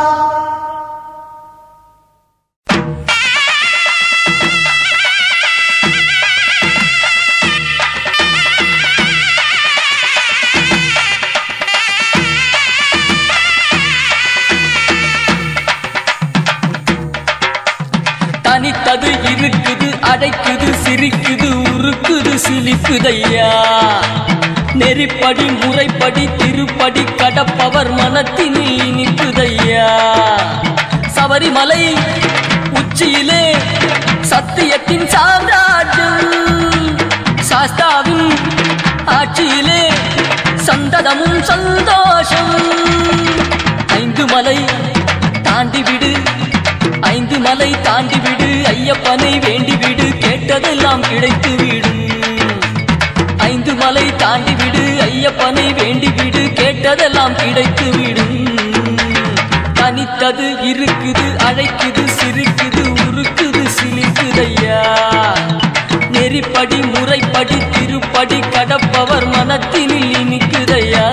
தனித்தது இருக்குது அடைக்குது சிரிக்குது உருக்குது சிலிக்குதையா நெறிப்படி முறைப்படி திருப்படி கடப்பவர் மனத்தினில் இனிக்குதையா சபரிமலை உச்சியிலே சத்தியத்தின் சாம்ராஜ்யம் சாஸ்தாவின் ஆட்சியிலே சந்ததமும் சந்தோஷம் ஐந்து மலை தாண்டி விடு ஐந்து மலை தாண்டி விடு ஐயப்பனை வேண்டி விடு கேட்டதெல்லாம் கிடைத்து விடும் ஐந்து மலை தாண்டி விடு ஐயப்பனை வேண்டி விடு கேட்டதெல்லாம் கிடைத்து விடும் தனித்தது இருக்குது அழைக்குது சிரிக்குது உருக்குது சிலிக்குதையா நெறிப்படி முறைப்படி திருப்படி கடப்பவர் மனத்தினில் இனிக்குதையா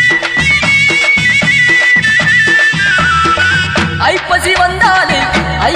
ஐப்பசி வந்தாலே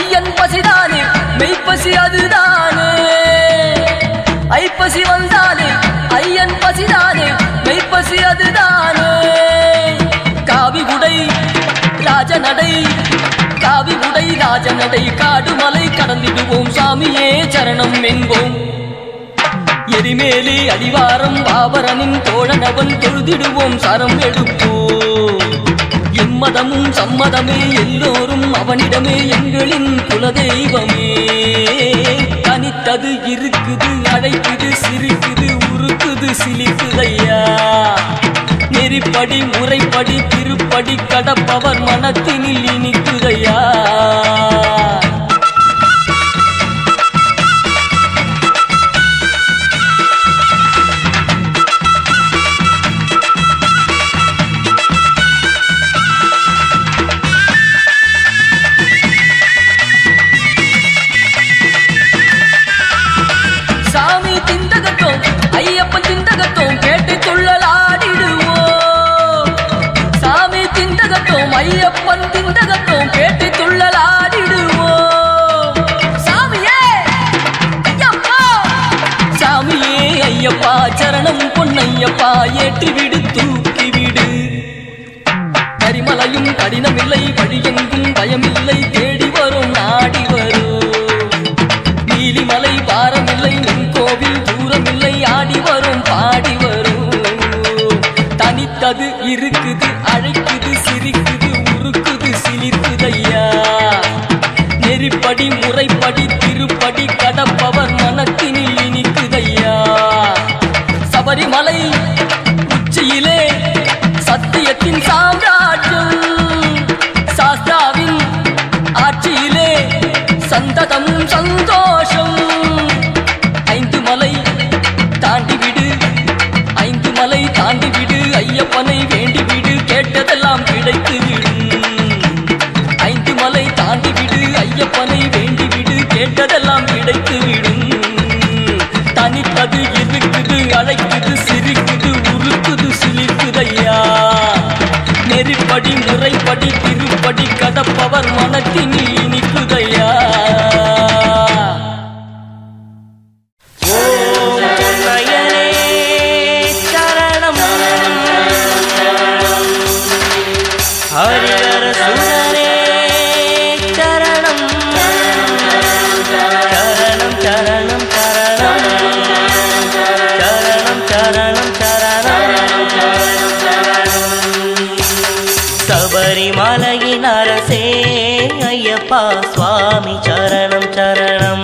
உடை ராஜநடை காவி உடை ராஜநடை காடுமலை கடந்திடுவோம் சாமியே சரணம் என்போம் எரிமேலி அடிவாரம் பாபரனின் தோழனவன் தொழுதிடுவோம் சரம் எடுப்போம் எம்மதமும் சம்மதமே எல்லோரும் அவனிடமே எங்களின் குலதெய்வமே தனித்தது இருக்குது அழைக்குது சிரிக்குது உருக்குது சிலிக்குதையா நெறிப்படி முறைப்படி திருப்படி கடப்பவர் மனத்தினில் இனிக்குதையா சாமி திண்டகத்தோம் ஐயப்பன் திண்டகத்தோம் கேட்டு துள்ளலாடிடுவோம் சாமி திண்டகத்தோம் ஐயப்பன் திண்டகத்தோம் கேட்டு துள்ளலாடிடுவோம் சாமியே ஐயப்பா சாமியே ஐயப்பா சரணம் பொன்னையப்பா ஏற்றி விடு தூக்கி விடு கரிமலையும் கடினமில்லை வழியெங்கும் பயமில்லை தேடி வரும் நாடி வரும் நீலிமலை பாரமில்லை நின் கோவில் தூரமில்லை ஆடி வரும் பாடி வரும் தனித்தது இருக்குது அழைக்குது சிரிக்குது உருக்குது சிலிர்க்குதையா நெறிப்படி முறைப்படி திருப்படி கடப்பவர் மனத்தினில் இனிக்குதையா சபரிமலை உச்சியிலே சத்தியத்தின் சாம்ராஜ்யம் சாஸ்தாவின் ஆட்சியிலே சந்ததமும் சந்தோஷம் ஐந்து மலை தாண்டி விடு ஐந்து மலை தாண்டி விடு ஐயப்பனை வேண்டி விடு கேட்டதெல்லாம் கிடைத்து விடும் ஐந்து மலை தாண்டி விடு ஐயப்பனை வேண்டி விடு கேட்டதெல்லாம் கிடைத்து விடும் தனித்தது இருக்குது அழைக்குது சிரிக்குது உருக்குது சிலிக்குதையா நெறிப்படி முறைப்படி திருப்படி கடப்பவர் மனத்தினில் இனிக்குதையா நயனே சரணம் ஹரிஹர சுதரே சரணம் சரணம் சரணம் சரணம் சரணம் சரணம் சரணம் சபரிமலையின் அரசே ஐயப்பா சுவாமி சரணம் சரணம்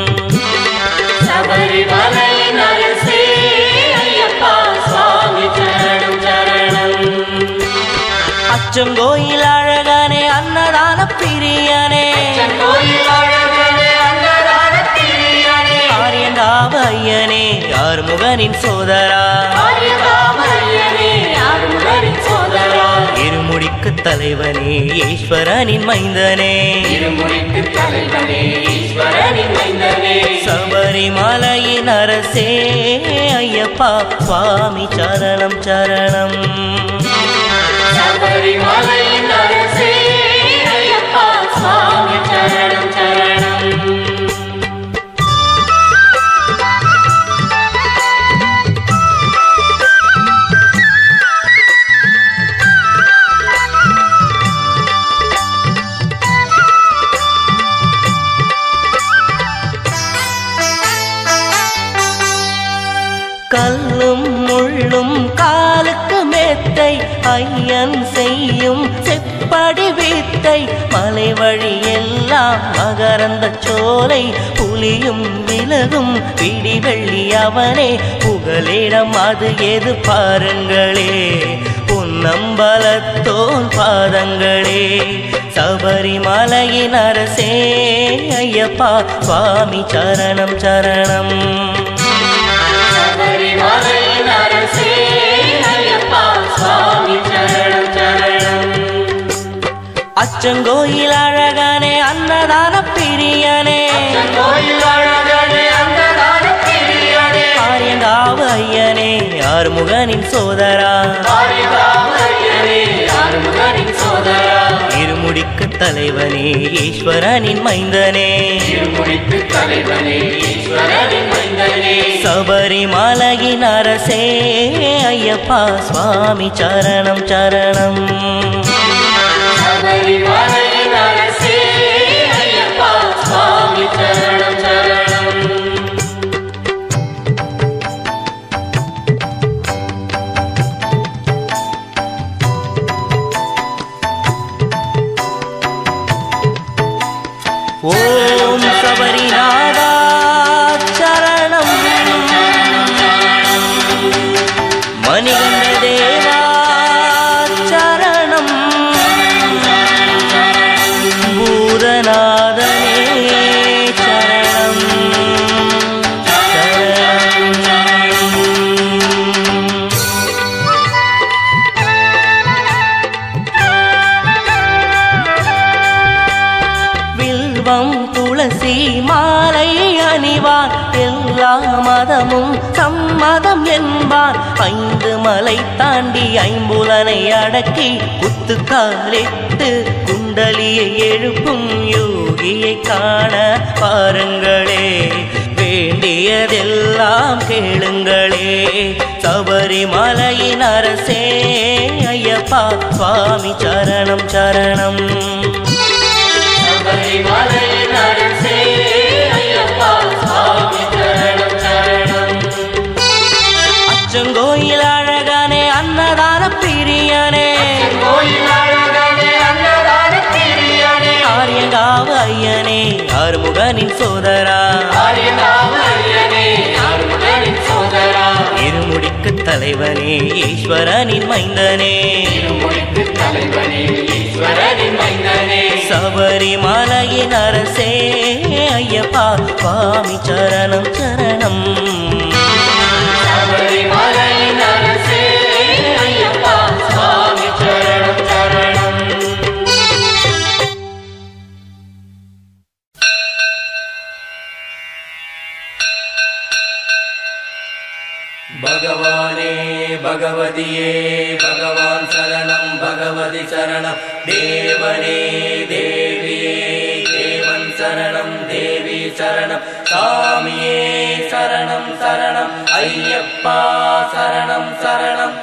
சபரிமலையின் அரசே ஐயப்பா சுவாமி சரணம் சரணம் அச்சங்கோயில் அழகனே அன்னதான பிரியனே கோயில் அழகனே அன்னதான பிரியனே ஆரியங்காவையனே ஆறுமுகனின் சோதரா ஆரியங்காவையனே ஆறுமுகனின் சோதரா இருமுடிக்கு தலைவனே ஈஸ்வரனின் மைந்தனே இருமுடிக்கு தலைவனே ஈஸ்வரனின் மைந்தனே சபரிமலையின் அரசே ஐயப்பா சுவாமி சரணம் சரணம் சபரிமலையின் அரசே ஐயப்பா சுவாமி சரணம் சரணம் கல்லும் முள்ளும் காலுக்கு மெத்தை ஐயன் செய்யும் செப்படி வித்தை மலை வழி எல்லாம் மகரந்த சோலை புலியும் விலகும் பிடி வெள்ளி அவனே புகலிடம் அது எது பாருங்களே பொன்னம்பலத்தோன் பாதங்களே சபரிமலையின் அரசே ஐயப்பா சுவாமி சரணம் சரணம் சபரிமலையின் அரசே ஐயப்பா சுவாமி சரணம் சரணம் அச்சங்கோயில் அழகனே அன்னதான பிரியனே கோயில் அழகனே அன்னதான பிரியனே ஆரியங்காவையனே ஆறுமுகனின் சோதரா ஆரியங்காவையனே ஆறுமுகனின் சோதரா இருமுடிக்கு தலைவனே ஈஸ்வரனின் மைந்தனே இருமுடிக்கு தலைவனே ஈஸ்வரனின் மைந்தனே சபரிமலையின் அரசே ஐயப்பா சுவாமி சரணம் சரணம் ஓம் சபரிநாதா சரணம் மணிகண்ட தேவா சரணம் பூதநாதனே சரணம் சரணம் வில்வம் துளசி மாலை அணிவான் எல்லா மதமும் சம்மதம் என்பான் ஐந்து மலை தாண்டி ஐம்புலனை அடக்கி குத்துக்காலிட்டு குண்டலியை எழுப்பும் யோகியை காண பாருங்களே வேண்டியதெல்லாம் கேளுங்களே சபரிமலையின் அரசே ஐயப்பா சுவாமி சரணம் சரணம் சபரிமலையின் அரசே ஐயப்பா சுவாமி சரணம் சரணம் அச்சங்கோயில் அழகானே அன்னதான பிரியனே கோயில் அழகானே அன்னதான பிரியனே ஆரியங்காவு ஐயனே ஆறுமுகனின் சோதரா ஆரியங்காவு ஐயனே ஆறுமுகனின் சோதரா இருமுடிக்கு தலைவனே ஈஸ்வரனின் மைந்தனே இருமுடிக்கு தலைவனே ஈஸ்வரனின் மைந்தனே சபரிமலையின் அரசே ஐயப்பா சுவாமி சரணம் சரணம் சபரிமலையின் அரசே ஐயப்பா சுவாமி சரணம் சரணம் भगवाने भगवदिये भगवान् शरणं भगवति शरणं देवने देविये देवन् शरणं देवी शरणं स्वामिये शरणं शरणम् अय्यप्पा शरणं शरणम्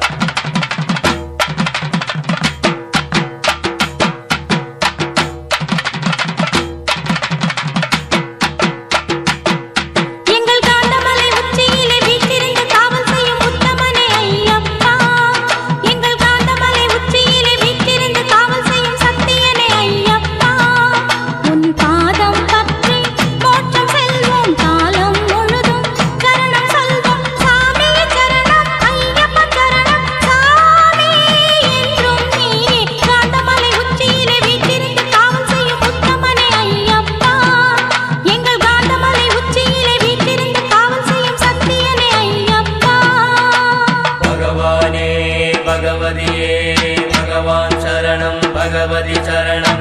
எங்கள் காந்தமலை உச்சியிலே வீற்றிருந்து காவல் செய்யும் உத்தமனே ஐயப்பா எங்கள் காந்தமலை உச்சியிலே வீற்றிருந்து காவல் செய்யும் சத்தியனே ஐயப்பா உன் பாதம் பற்றி மோட்சம் செல்வோம் காலம் முழுதும் சரணம் சொல்வோம் சாமி சரணம் ஐயப்ப சரணம் சாமி என்றும் நீ காந்தமலை உச்சியிலே வீற்றிருந்து காவல் செய்யும் உத்தமனே ஐயப்பா எங்கள் காந்தமலை உச்சியிலே வீற்றிருந்து காவல் செய்யும் சத்தியனே ஐயப்பா भगवाने भगवदिये भगवान् शरणं भगवति शरणम्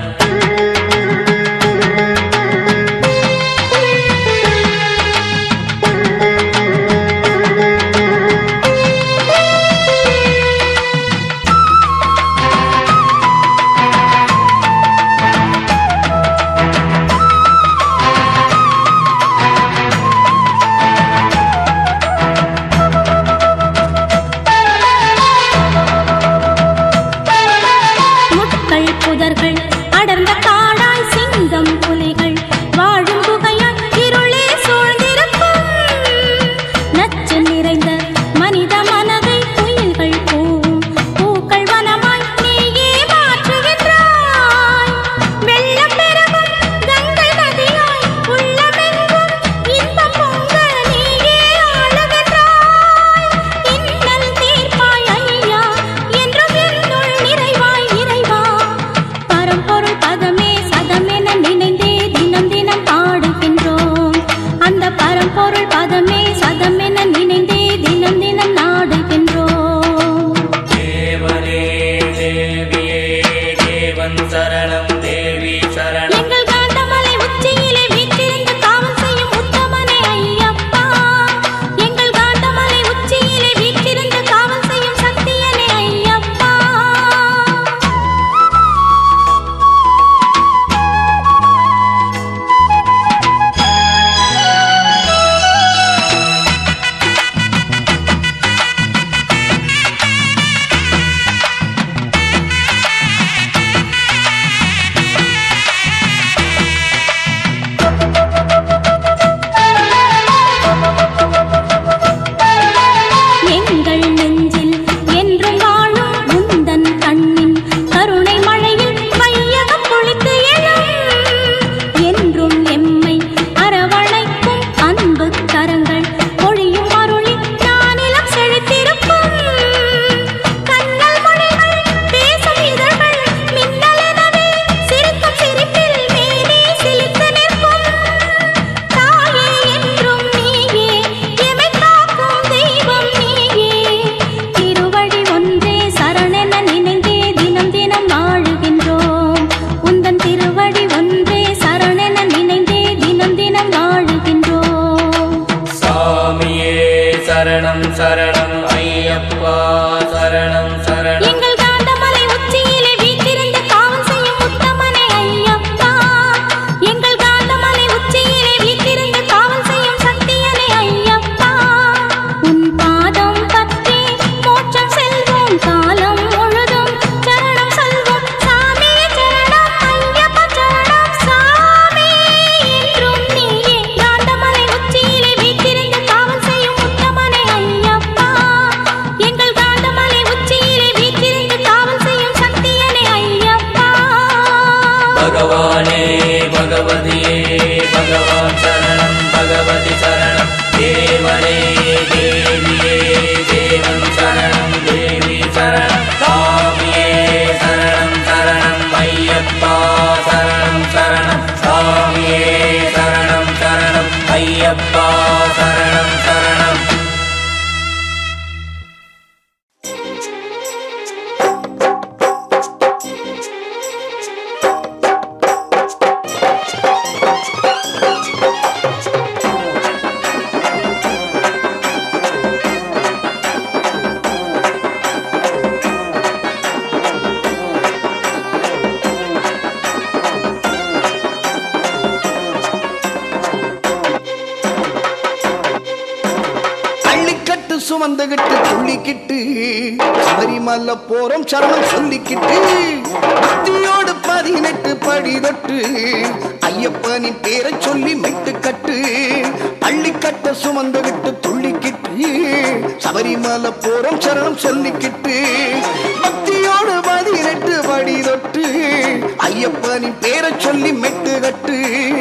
முட்கள் புதர்கள் அடர்ந்த காடாய் சிங்கம் புலிகள் வாழும் குகையாய் இருளே சூழ்ந்திருக்கும் நச்சு நிறைந்த மனித மனதை குயில்கள் பூவும் பூக்கள் வனமாய் நீயே மாற்றுகின்றாய் வெள்ளம் பெருகும் கங்கை நதியாய் உள்ளமெங்கும் இன்பம் பொங்க நீயே ஆளுகின்றாய் இன்னல் தீர்ப்பாய் ஐயா என்றும் என்னுள் நிறைவாய் இறைவா பரம்பொருள் பதமே சதமென நினைந்தே தினம் தினம் பாடுகின்றோம் அந்த பரம்பொருள் பதமே சதமென நினைந்தே தினம் தினம் நாடுகின்றோம் देवने देविये देवन् शरणं देवी शरणम् எங்கள் காந்தமலை உச்சியிலே வீற்றிருந்து காவல் செய்யும் உத்தமனே ஐயப்பா எங்கள் காந்தமலை உச்சியிலே வீற்றிருந்து காவல் செய்யும் சத்தியனே ஐயப்பா பகவானே பகவதியே பகவான் சரணம் பகவதி சரணம் தேவனே தேவியே தேவன் சரணம் தேவி சரணம் சாமியே சரணம் சரணம் ஐயப்பா சரணம் சரணம் சாமியே சரணம் சரணம் ஐயப்பா சரணம் சரணம் அள்ளிக்கட்டு சுமந்துகிட்டு துள்ளிக்கிட்டு சபரிமலை போறோம் சரணம் சொல்லிக்கிட்டு பக்தியோடு பதினெட்டு படி தொட்டு ஐயப்பனின் பேரை சொல்லி மெட்டு கட்டு அள்ளிக்கட்ட சுமந்துகிட்டு துள்ளிக்கிட்டு சபரிமலை போறோம் சரணம் சொல்லிக்கிட்டு பக்தியோடு பதினெட்டு படி தொட்டு ஐயப்பனின் பேரை சொல்லி மெட்டு கட்டு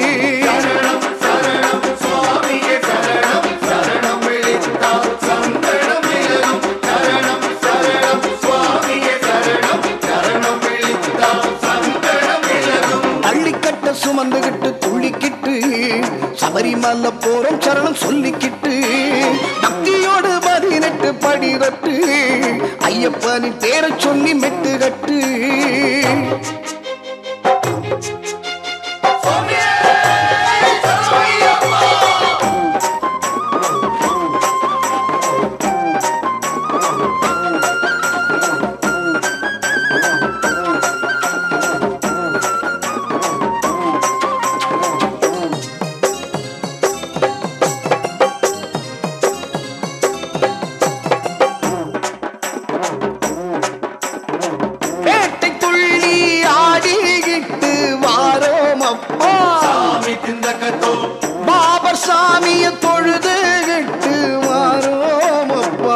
அள்ளிக்கட்ட சுமந்துகிட்டு துள்ளிக்கிட்டு சபரிமலை போறோம் சரணம் சொல்லிக்கிட்டு பக்தியோடு பதினெட்டு படி தொட்டு ஐயப்பனின் பேரை சொல்லி மெட்டு கட்டு பேட்டை துள்ளி ஆடிக்கிட்டு வாரோம் அப்பா பாபர் சாமிய தொழுதுகிட்டு வாரோம் அப்பா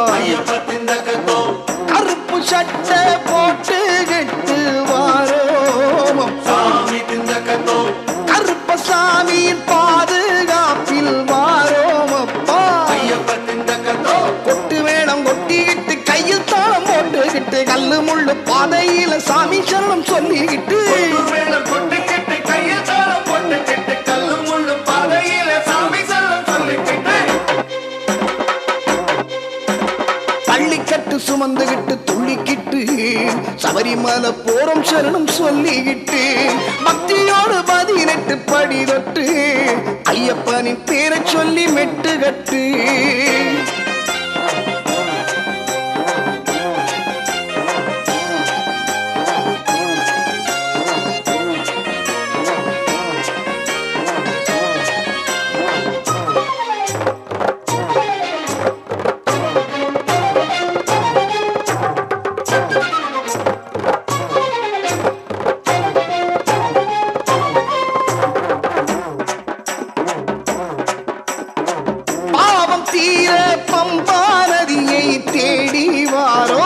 கருப்பு சட்டை போட்டுக்கிட்டு வாரோம் அப்பா கருப்ப சாமியின் பாதுகாப்பில் வாரோம் அப்பா கொட்டு வேடம் கொட்டிக்கிட்டு கையில் தாளம் போட்டுக்கிட்டு கல்லு முள்ளு பாதையில சாமி சரணம் சொல்லிக்கிட்டு பள்ளிக்கட்டு சுமந்துகிட்டு துள்ளிக்கிட்டு சபரிமலை போறோம் சரணம் சொல்லிக்கிட்டு பக்தியோடு பதினெட்டு படி தொட்டு ஐயப்பனின் பேரை சொல்லி மெட்டு கட்டு பாவம் தீர பம்பா நதியை தேடி வாரோ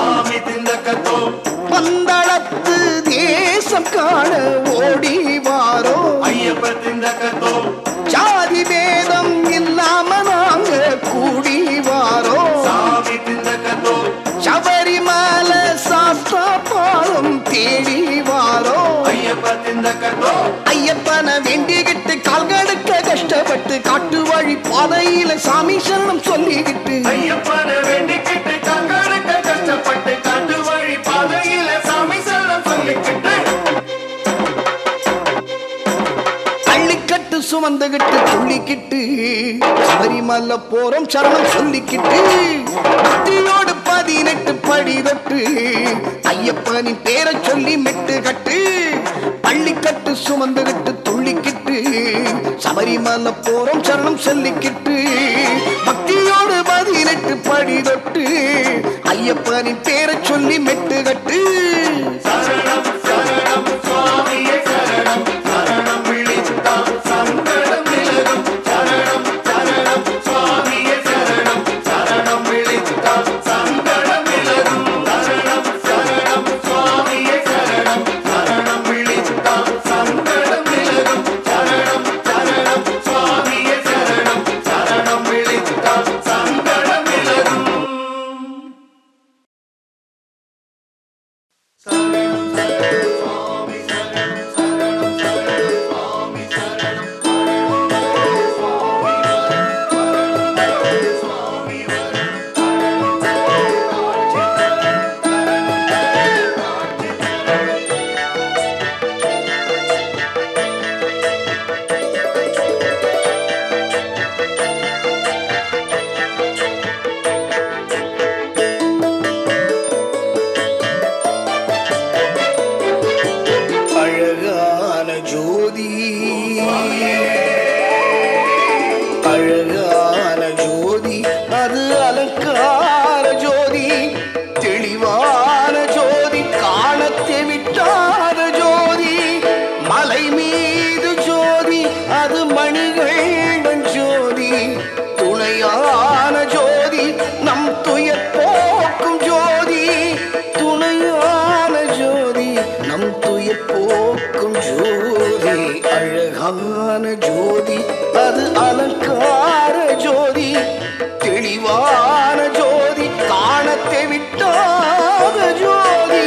பந்தளத்து தேசம் காண ஓடி வாரோ ஜாதி பேதம் இல்லாம நாங்க கூடி வாரோ சபரிமலை சாஸ்தா பாலம் தேடி வாரோ ஐயப்பன வேண்டிக்கிட்டு கால்கடுக்க கஷ்டப்பட்டு காட்டு வழி பாதையில சாமி சரணம் சொல்லிக்கிட்டு ஐயப்பன வேண்டிக்கிட்டு கண்களுக்கு கஷ்டப்பட்டு காட்டு வழி பாதையில சாமி செல்லம் சொல்லிக்கிட்டு அள்ளிக்கட்டு சுமந்துகிட்டு துள்ளிக்கிட்டு சபரிமலை போறோம் சரணம் சொல்லிக்கிட்டு பக்தியோடு பதினெட்டு படி தொட்டு ஐயப்பனின் பேரை சொல்லி மெட்டு கட்டு பள்ளிக்கட்டு சுமந்துகிட்டு துள்ளிக்கிட்டு சபரிமலை போறோம் சரணம் சொல்லிக்கிட்டு பக்தியோடு பதினெட்டு படி தொட்டு ஐயப்பனின் பேரை சொல்லி மெட்டு கட்டு சரணம் சரணம் சுவாமியே சரணம் சரணம் விழித்தால் சங்கடம் விலகும் சரணம் சரணம் சுவாமியே சரணம் சரணம் விழித்தால் சங்கடம் விலகும் சரணம் சரணம் சுவாமியே சரணம் சரணம் விழித்தால் சங்கடம் நம் துயர் போக்கும் ஜோதி அழகான ஜோதி அது அலங்கார ஜோதி தெளிவான ஜோதி காணத்தை விட்டாத ஜோதி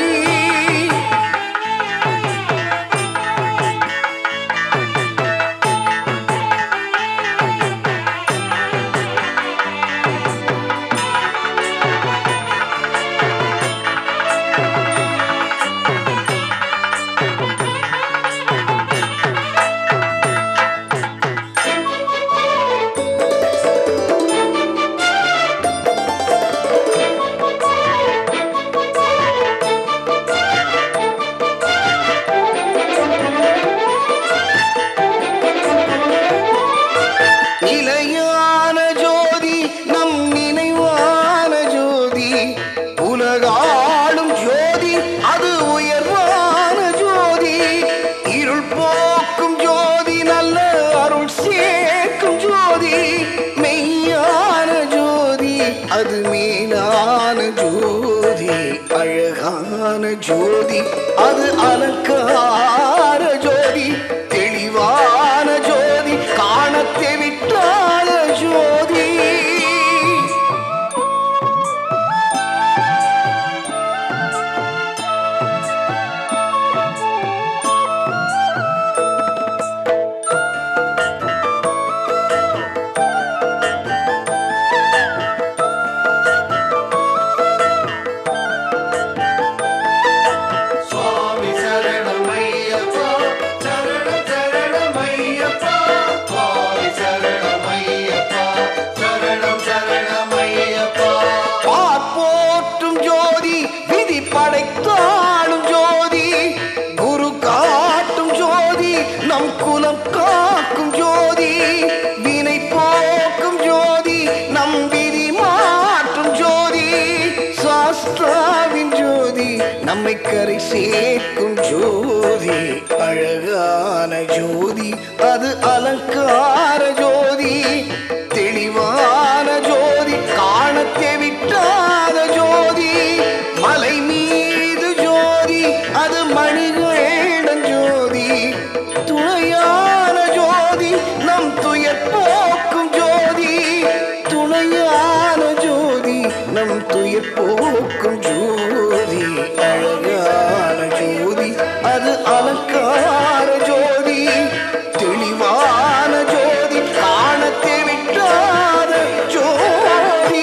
நிலையான ஜோதி நம் நினைவான ஜோதி உலகாளும் ஜோதி அது உயர்வான ஜோதி இருள் போக்கும் ஜோதி நல்ல அருள் சேர்க்கும் ஜோதி மெய்யான ஜோதி அது மேலான ஜோதி அழகான ஜோதி அது அலங்கார ஜோதி தெளிவான ஜோதி காணத்தை விட்டாத ஜோதி சுவாமி சரணமையப்பா சரண சரணமையப்பா சுவாமி சரணமையப்பா சரணம் சரணமையப்பா பார்ப்போற்றும் ஜோதி விதி படைத்தாளும் ஜோதி குரு காட்டும் ஜோதி நம் குலம் காக்கும் ஜோதி வினை போக்கும் ஜோதி நம் விதி மாற்றும் ஜோதி சாஸ்திராவின் ஜோதி நம்மை கரை சேர்க்கும் ஜோதி அழகான ஜோதி அது அலங்கார ஜோதி தெளிவான ஜோதி காணத்தை விட்டாத ஜோதி மலை மீது ஜோதி அது மணிகேடன் ஜோதி துணையான ஜோதி நம் துயர் போக்கும் ஜோதி துணையான ஜோதி நம் துயர் போக்கும் ஜோதி அழகான ஜோதி அது அலங்கார ஜோதி தெளிவான ஜோதி காணத்தை விட்டாத ஜோதி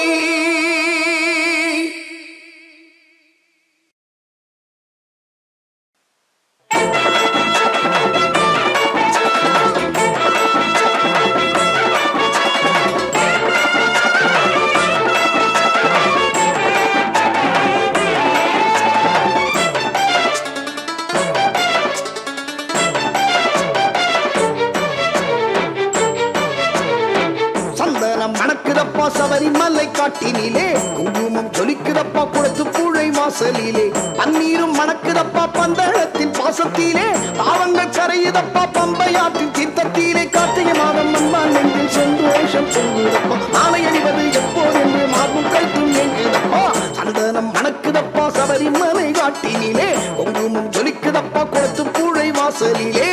சந்தனம் மணக்குதப்பா சபரிமலை காட்டினிலே குங்குமம் ஜொலிக்குதப்பா குளத்து பூழை வாசலிலே பன்னீரும் மணக்குதப்பா பந்தளத்தின் பாசத்திலே பாவங்கள் கரையுதப்பா பம்பையாற்றின் தீர்த்தத்திலே கார்த்திகை மாதம் அம்மா நெஞ்சில் சந்தோஷம் பொங்குதப்பா மாலை அணிவது எப்போதென்று மார்பும் கழுத்தும் எங்குதப்பா சந்தனம் மணக்குதப்பா சபரிமலை காட்டினிலே குங்குமம் ஜொலிக்குதப்பா குளத்து பூழை வாசலிலே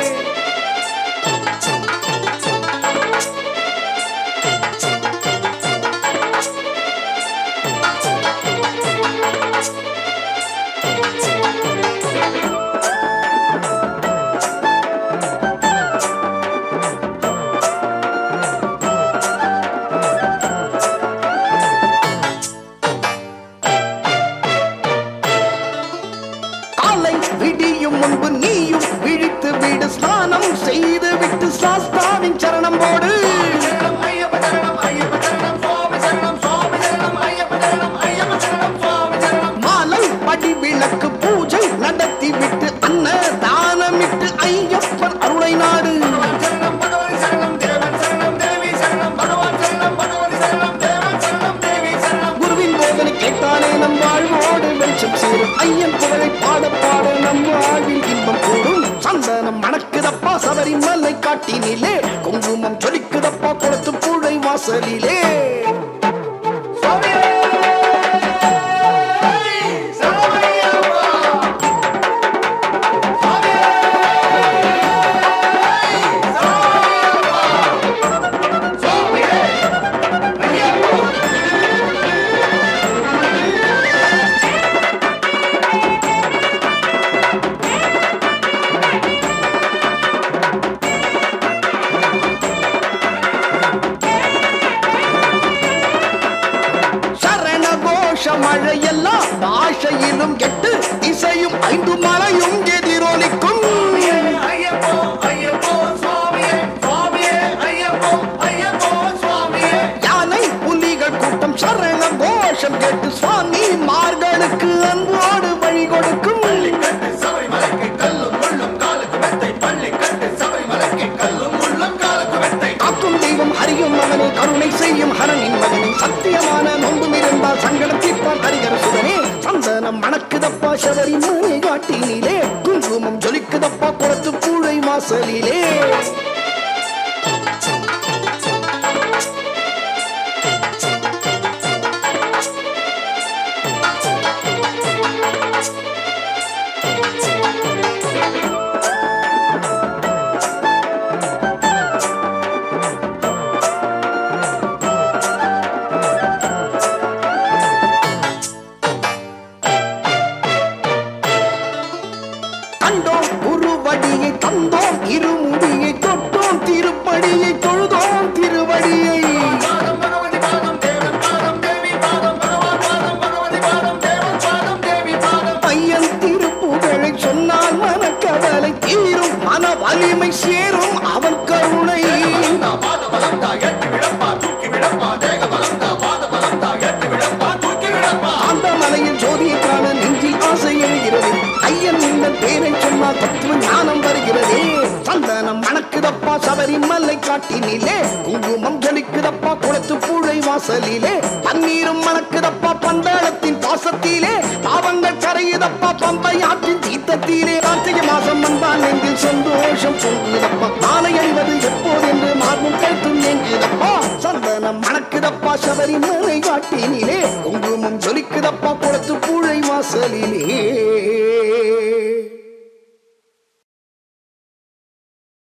காலை விடியும் முன்பு நீயும் விழித்து விடு ஸ்நானம் செய்து விட்டு சாஸ்தாவின் சரணம் போடு சரணம் ஐயப்ப சரணம் ஐயப்ப சரணம் சுவாமி சரணம் சுவாமி சரணம் ஐயப்ப சரணம் ஐயப்ப சரணம் சுவாமி சரணம் மாலை படி விளக்கு பூஜை நடத்தி விட்டு அன்ன தானமிட்டு ஐயப்பன் அருளை நாடு சரணம் பகவதி சரணம் தேவன் சரணம் தேவி சரணம் பகவான் சரணம் பகவதி சரணம் தேவன் சரணம் தேவி சரணம் குருவின் போதனை கேட்டாலே நம் வாழ்வோடு வெளிச்சம் சேரும் ஐயன் புகழை பாட பாட நம் வாழ்வில் இன்பம் கூடும் சந்தனம் மணக்குதப்பா சபரிமலை காட்டினிலே குங்குமம் ஜொலிக்குதப்பா குளத்து பூழை வாசலிலே சரணமையப்பா மலையும் எதிரொலிக்கும் ஐயப்போ ஐயப்போ சுவாமியே சுவாமியே ஐயப்போ ஐயப்போ சுவாமியே யானை புலிகள் கூட்டம் சரண கோஷம் கேட்டு சுவாமி மார்களுக்கு அன்போடு வழி கொடுக்கும் கட்டு சபரிமலைக்கு கல்லும் முள்ளும் காலுக்கு மெத்தை பள்ளி கட்டு சபரிமலைக்கு கல்லும் முள்ளும் காலுக்கு மெத்தை காக்கும் தெய்வம் அறியும் மகனே கருணை செய்யும் ஹரனின் மகனே சத்தியமான நொம்பும் இருந்தால் சங்கடம் தீர்ப்பான் ஹரிகர சுதனே சந்தனம் மணக்குதப்பா சபரி மலை காட்டினிலே குங்குமம் ஜொலிக்குதப்பா குளத்து பூழை வாசலிலே கண்டோம் குருவடியை தந்தோம் இருமுடியை தொட்டோம் திருப்படியை தொழுதோம் திருவடியை பாதம் பகவதி பாதம் தேவன் பாதம் தேவி பாதம் பகவான் பாதம் பகவதி பாதம் தேவன் பாதம் தேவி பாதம் பையன் திருப்புகழை சொன்னால் மனக்கவலை தீரும் மன வலிமை சேரும் அவன் கருணை பாத பலம் தா எட்டு விடப்பா தூக்கி விடப்பா தேக பலம் தா பாத பலம் தா எட்டு விடப்பா தூக்கி விடப்பா அந்த மலையில் ஜோதியை காண நெஞ்சில் ஆசை எழுகிறது ஐயன் இந்த பேரை சொன்னால் தத்துவ ஞானம் வருகிறதே சந்தனம் மணக்குதப்பா சபரிமலை காட்டினிலே குங்குமம் ஜலிக்குதப்பா குளத்து பூழை வாசலிலே பன்னீரும் மணக்குதப்பா பந்தாளத்தின் பாசத்திலே பாவங்கள் கரையுதப்பா பம்பை ஆற்றின் தீர்த்தத்திலே கார்த்திகை மாசம் வந்தால் நெஞ்சில் சந்தோஷம் பொங்குதப்பா மாலை அணிவது எப்போதென்று மார்பும் கேட்டும் எங்குதப்பா சந்தனம் மணக்குதப்பா சபரிமலை காட்டினிலே குங்குமம் ஜொலிக்குதப்பா குளத்து பூழை வாசலிலே